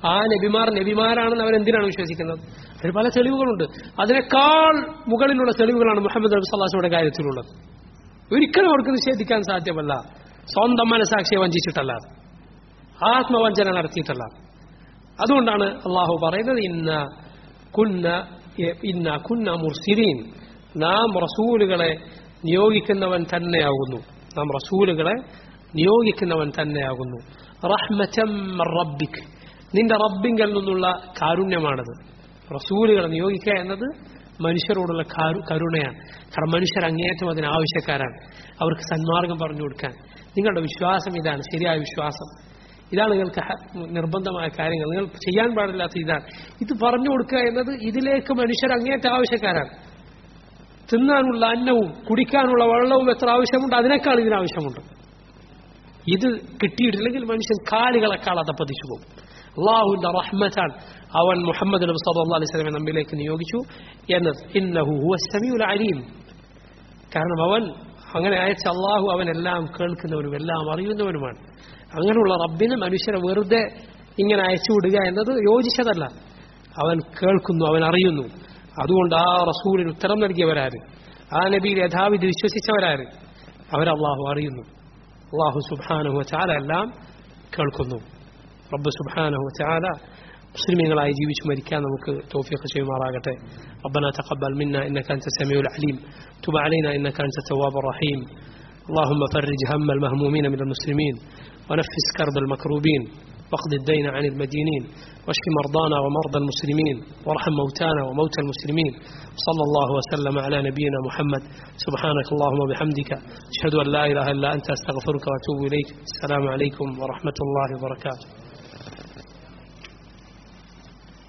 ആ നബിമാർ നബിമാരാണെന്ന് അവരെന്തിനാണ് വിശ്വസിക്കുന്നത് അതിന് പല തെളിവുകളുണ്ട് അതിനേക്കാൾ മുകളിലുള്ള തെളിവുകളാണ് മുഹമ്മദ് നബി സല്ലാസിയുടെ കാര്യത്തിലുള്ളത് ഒരിക്കലും അവർക്ക് നിഷേധിക്കാൻ സാധ്യമല്ല സ്വന്തം മനസാക്ഷിയെ വഞ്ചിച്ചിട്ടല്ലാതെ ആത്മവഞ്ചന നടത്തിയിട്ടല്ല അതുകൊണ്ടാണ് അള്ളാഹു പറയുന്നത് ഇന്ന കുന്ന ഇന്ന കുന്ന മുർസിരീൻ നാം റസൂലുകളെ നിയോഗിക്കുന്നവൻ തന്നെയാകുന്നു നാം റസൂലുകളെ നിയോഗിക്കുന്നവൻ തന്നെയാകുന്നു റഹ്മറ്റം റബ്ബിക് നിന്റെ റബ്ബിങ്കൽ നിന്നുള്ള കാരുണ്യമാണത് റസൂലുകളെ നിയോഗിക്കുക എന്നത് മനുഷ്യരോടുള്ള കരുണയാണ് കാരണം മനുഷ്യർ അങ്ങേയറ്റം അതിന് ആവശ്യക്കാരാണ് അവർക്ക് സന്മാർഗം പറഞ്ഞു കൊടുക്കാൻ നിങ്ങളുടെ വിശ്വാസം ഇതാണ് ശരിയായ വിശ്വാസം ഇതാണ് നിങ്ങൾക്ക് നിർബന്ധമായ കാര്യങ്ങൾ നിങ്ങൾ ചെയ്യാൻ പാടില്ലാത്ത ഇതാണ് ഇത് പറഞ്ഞു കൊടുക്കുക എന്നത് ഇതിലേക്ക് മനുഷ്യർ അങ്ങേറ്റ ആവശ്യക്കാരാണ് തിന്നാനുള്ള അന്നവും കുടിക്കാനുള്ള വെള്ളവും എത്ര ആവശ്യമുണ്ട് അതിനേക്കാൾ ഇതിനാവശ്യമുണ്ട് ഇത് കിട്ടിയിട്ടില്ലെങ്കിൽ മനുഷ്യൻ കാലുകളെക്കാൾ അതപ്പതിച്ചു പോകും അള്ളാഹുവിന്റെ റഹ്മത്താൻ അവൻ മുഹമ്മദ് നബി സല്ലല്ലാഹു അലൈഹി വസല്ലമയെ നമ്മിലേക്ക് നിയോഗിച്ചു എന്നത് ഇന്നഹു ഹുവ സമീഉൽ അലീം കാരണം അവൻ അങ്ങനെ അയച്ച അള്ളാഹു അവൻ എല്ലാം കേൾക്കുന്നവനും എല്ലാം അറിയുന്നവനുമാണ് അങ്ങനെയുള്ള റബ്ബിന് മനുഷ്യരെ വെറുതെ ഇങ്ങനെ അയച്ചു വിടുക എന്നത് യോജിച്ചതല്ല അവൻ കേൾക്കുന്നു അവൻ അറിയുന്നു അതുകൊണ്ട് ആ റസൂലിന് ഉത്തരം നൽകിയവരാര് ആ നബിയിൽ യഥാവിധി വിശ്വസിച്ചവരാര് അവരല്ലാഹു അറിയുന്നു അള്ളാഹു സുബാനഹു ചാല എല്ലാം കേൾക്കുന്നു റബ്ബ് സുബാനഹു ചാല മുസ്ലിമീങ്ങളായി ജീവിച്ചു മരിക്കാൻ നമുക്ക് തോഫിയൊക്കെ ചെയ്യുമാറാകട്ടെ ربنا تقبل منا إنك أنت السميع العليم تب علينا إنك أنت التواب الرحيم اللهم فرج هم المهمومين من المسلمين ونفس كرب المكروبين واقض الدين عن المدينين واشف مرضانا ومرضى المسلمين وارحم موتانا وموتى المسلمين صلى الله وسلم على نبينا محمد سبحانك اللهم وبحمدك أشهد أن لا إله إلا أنت أستغفرك وأتوب إليك السلام عليكم ورحمة الله وبركاته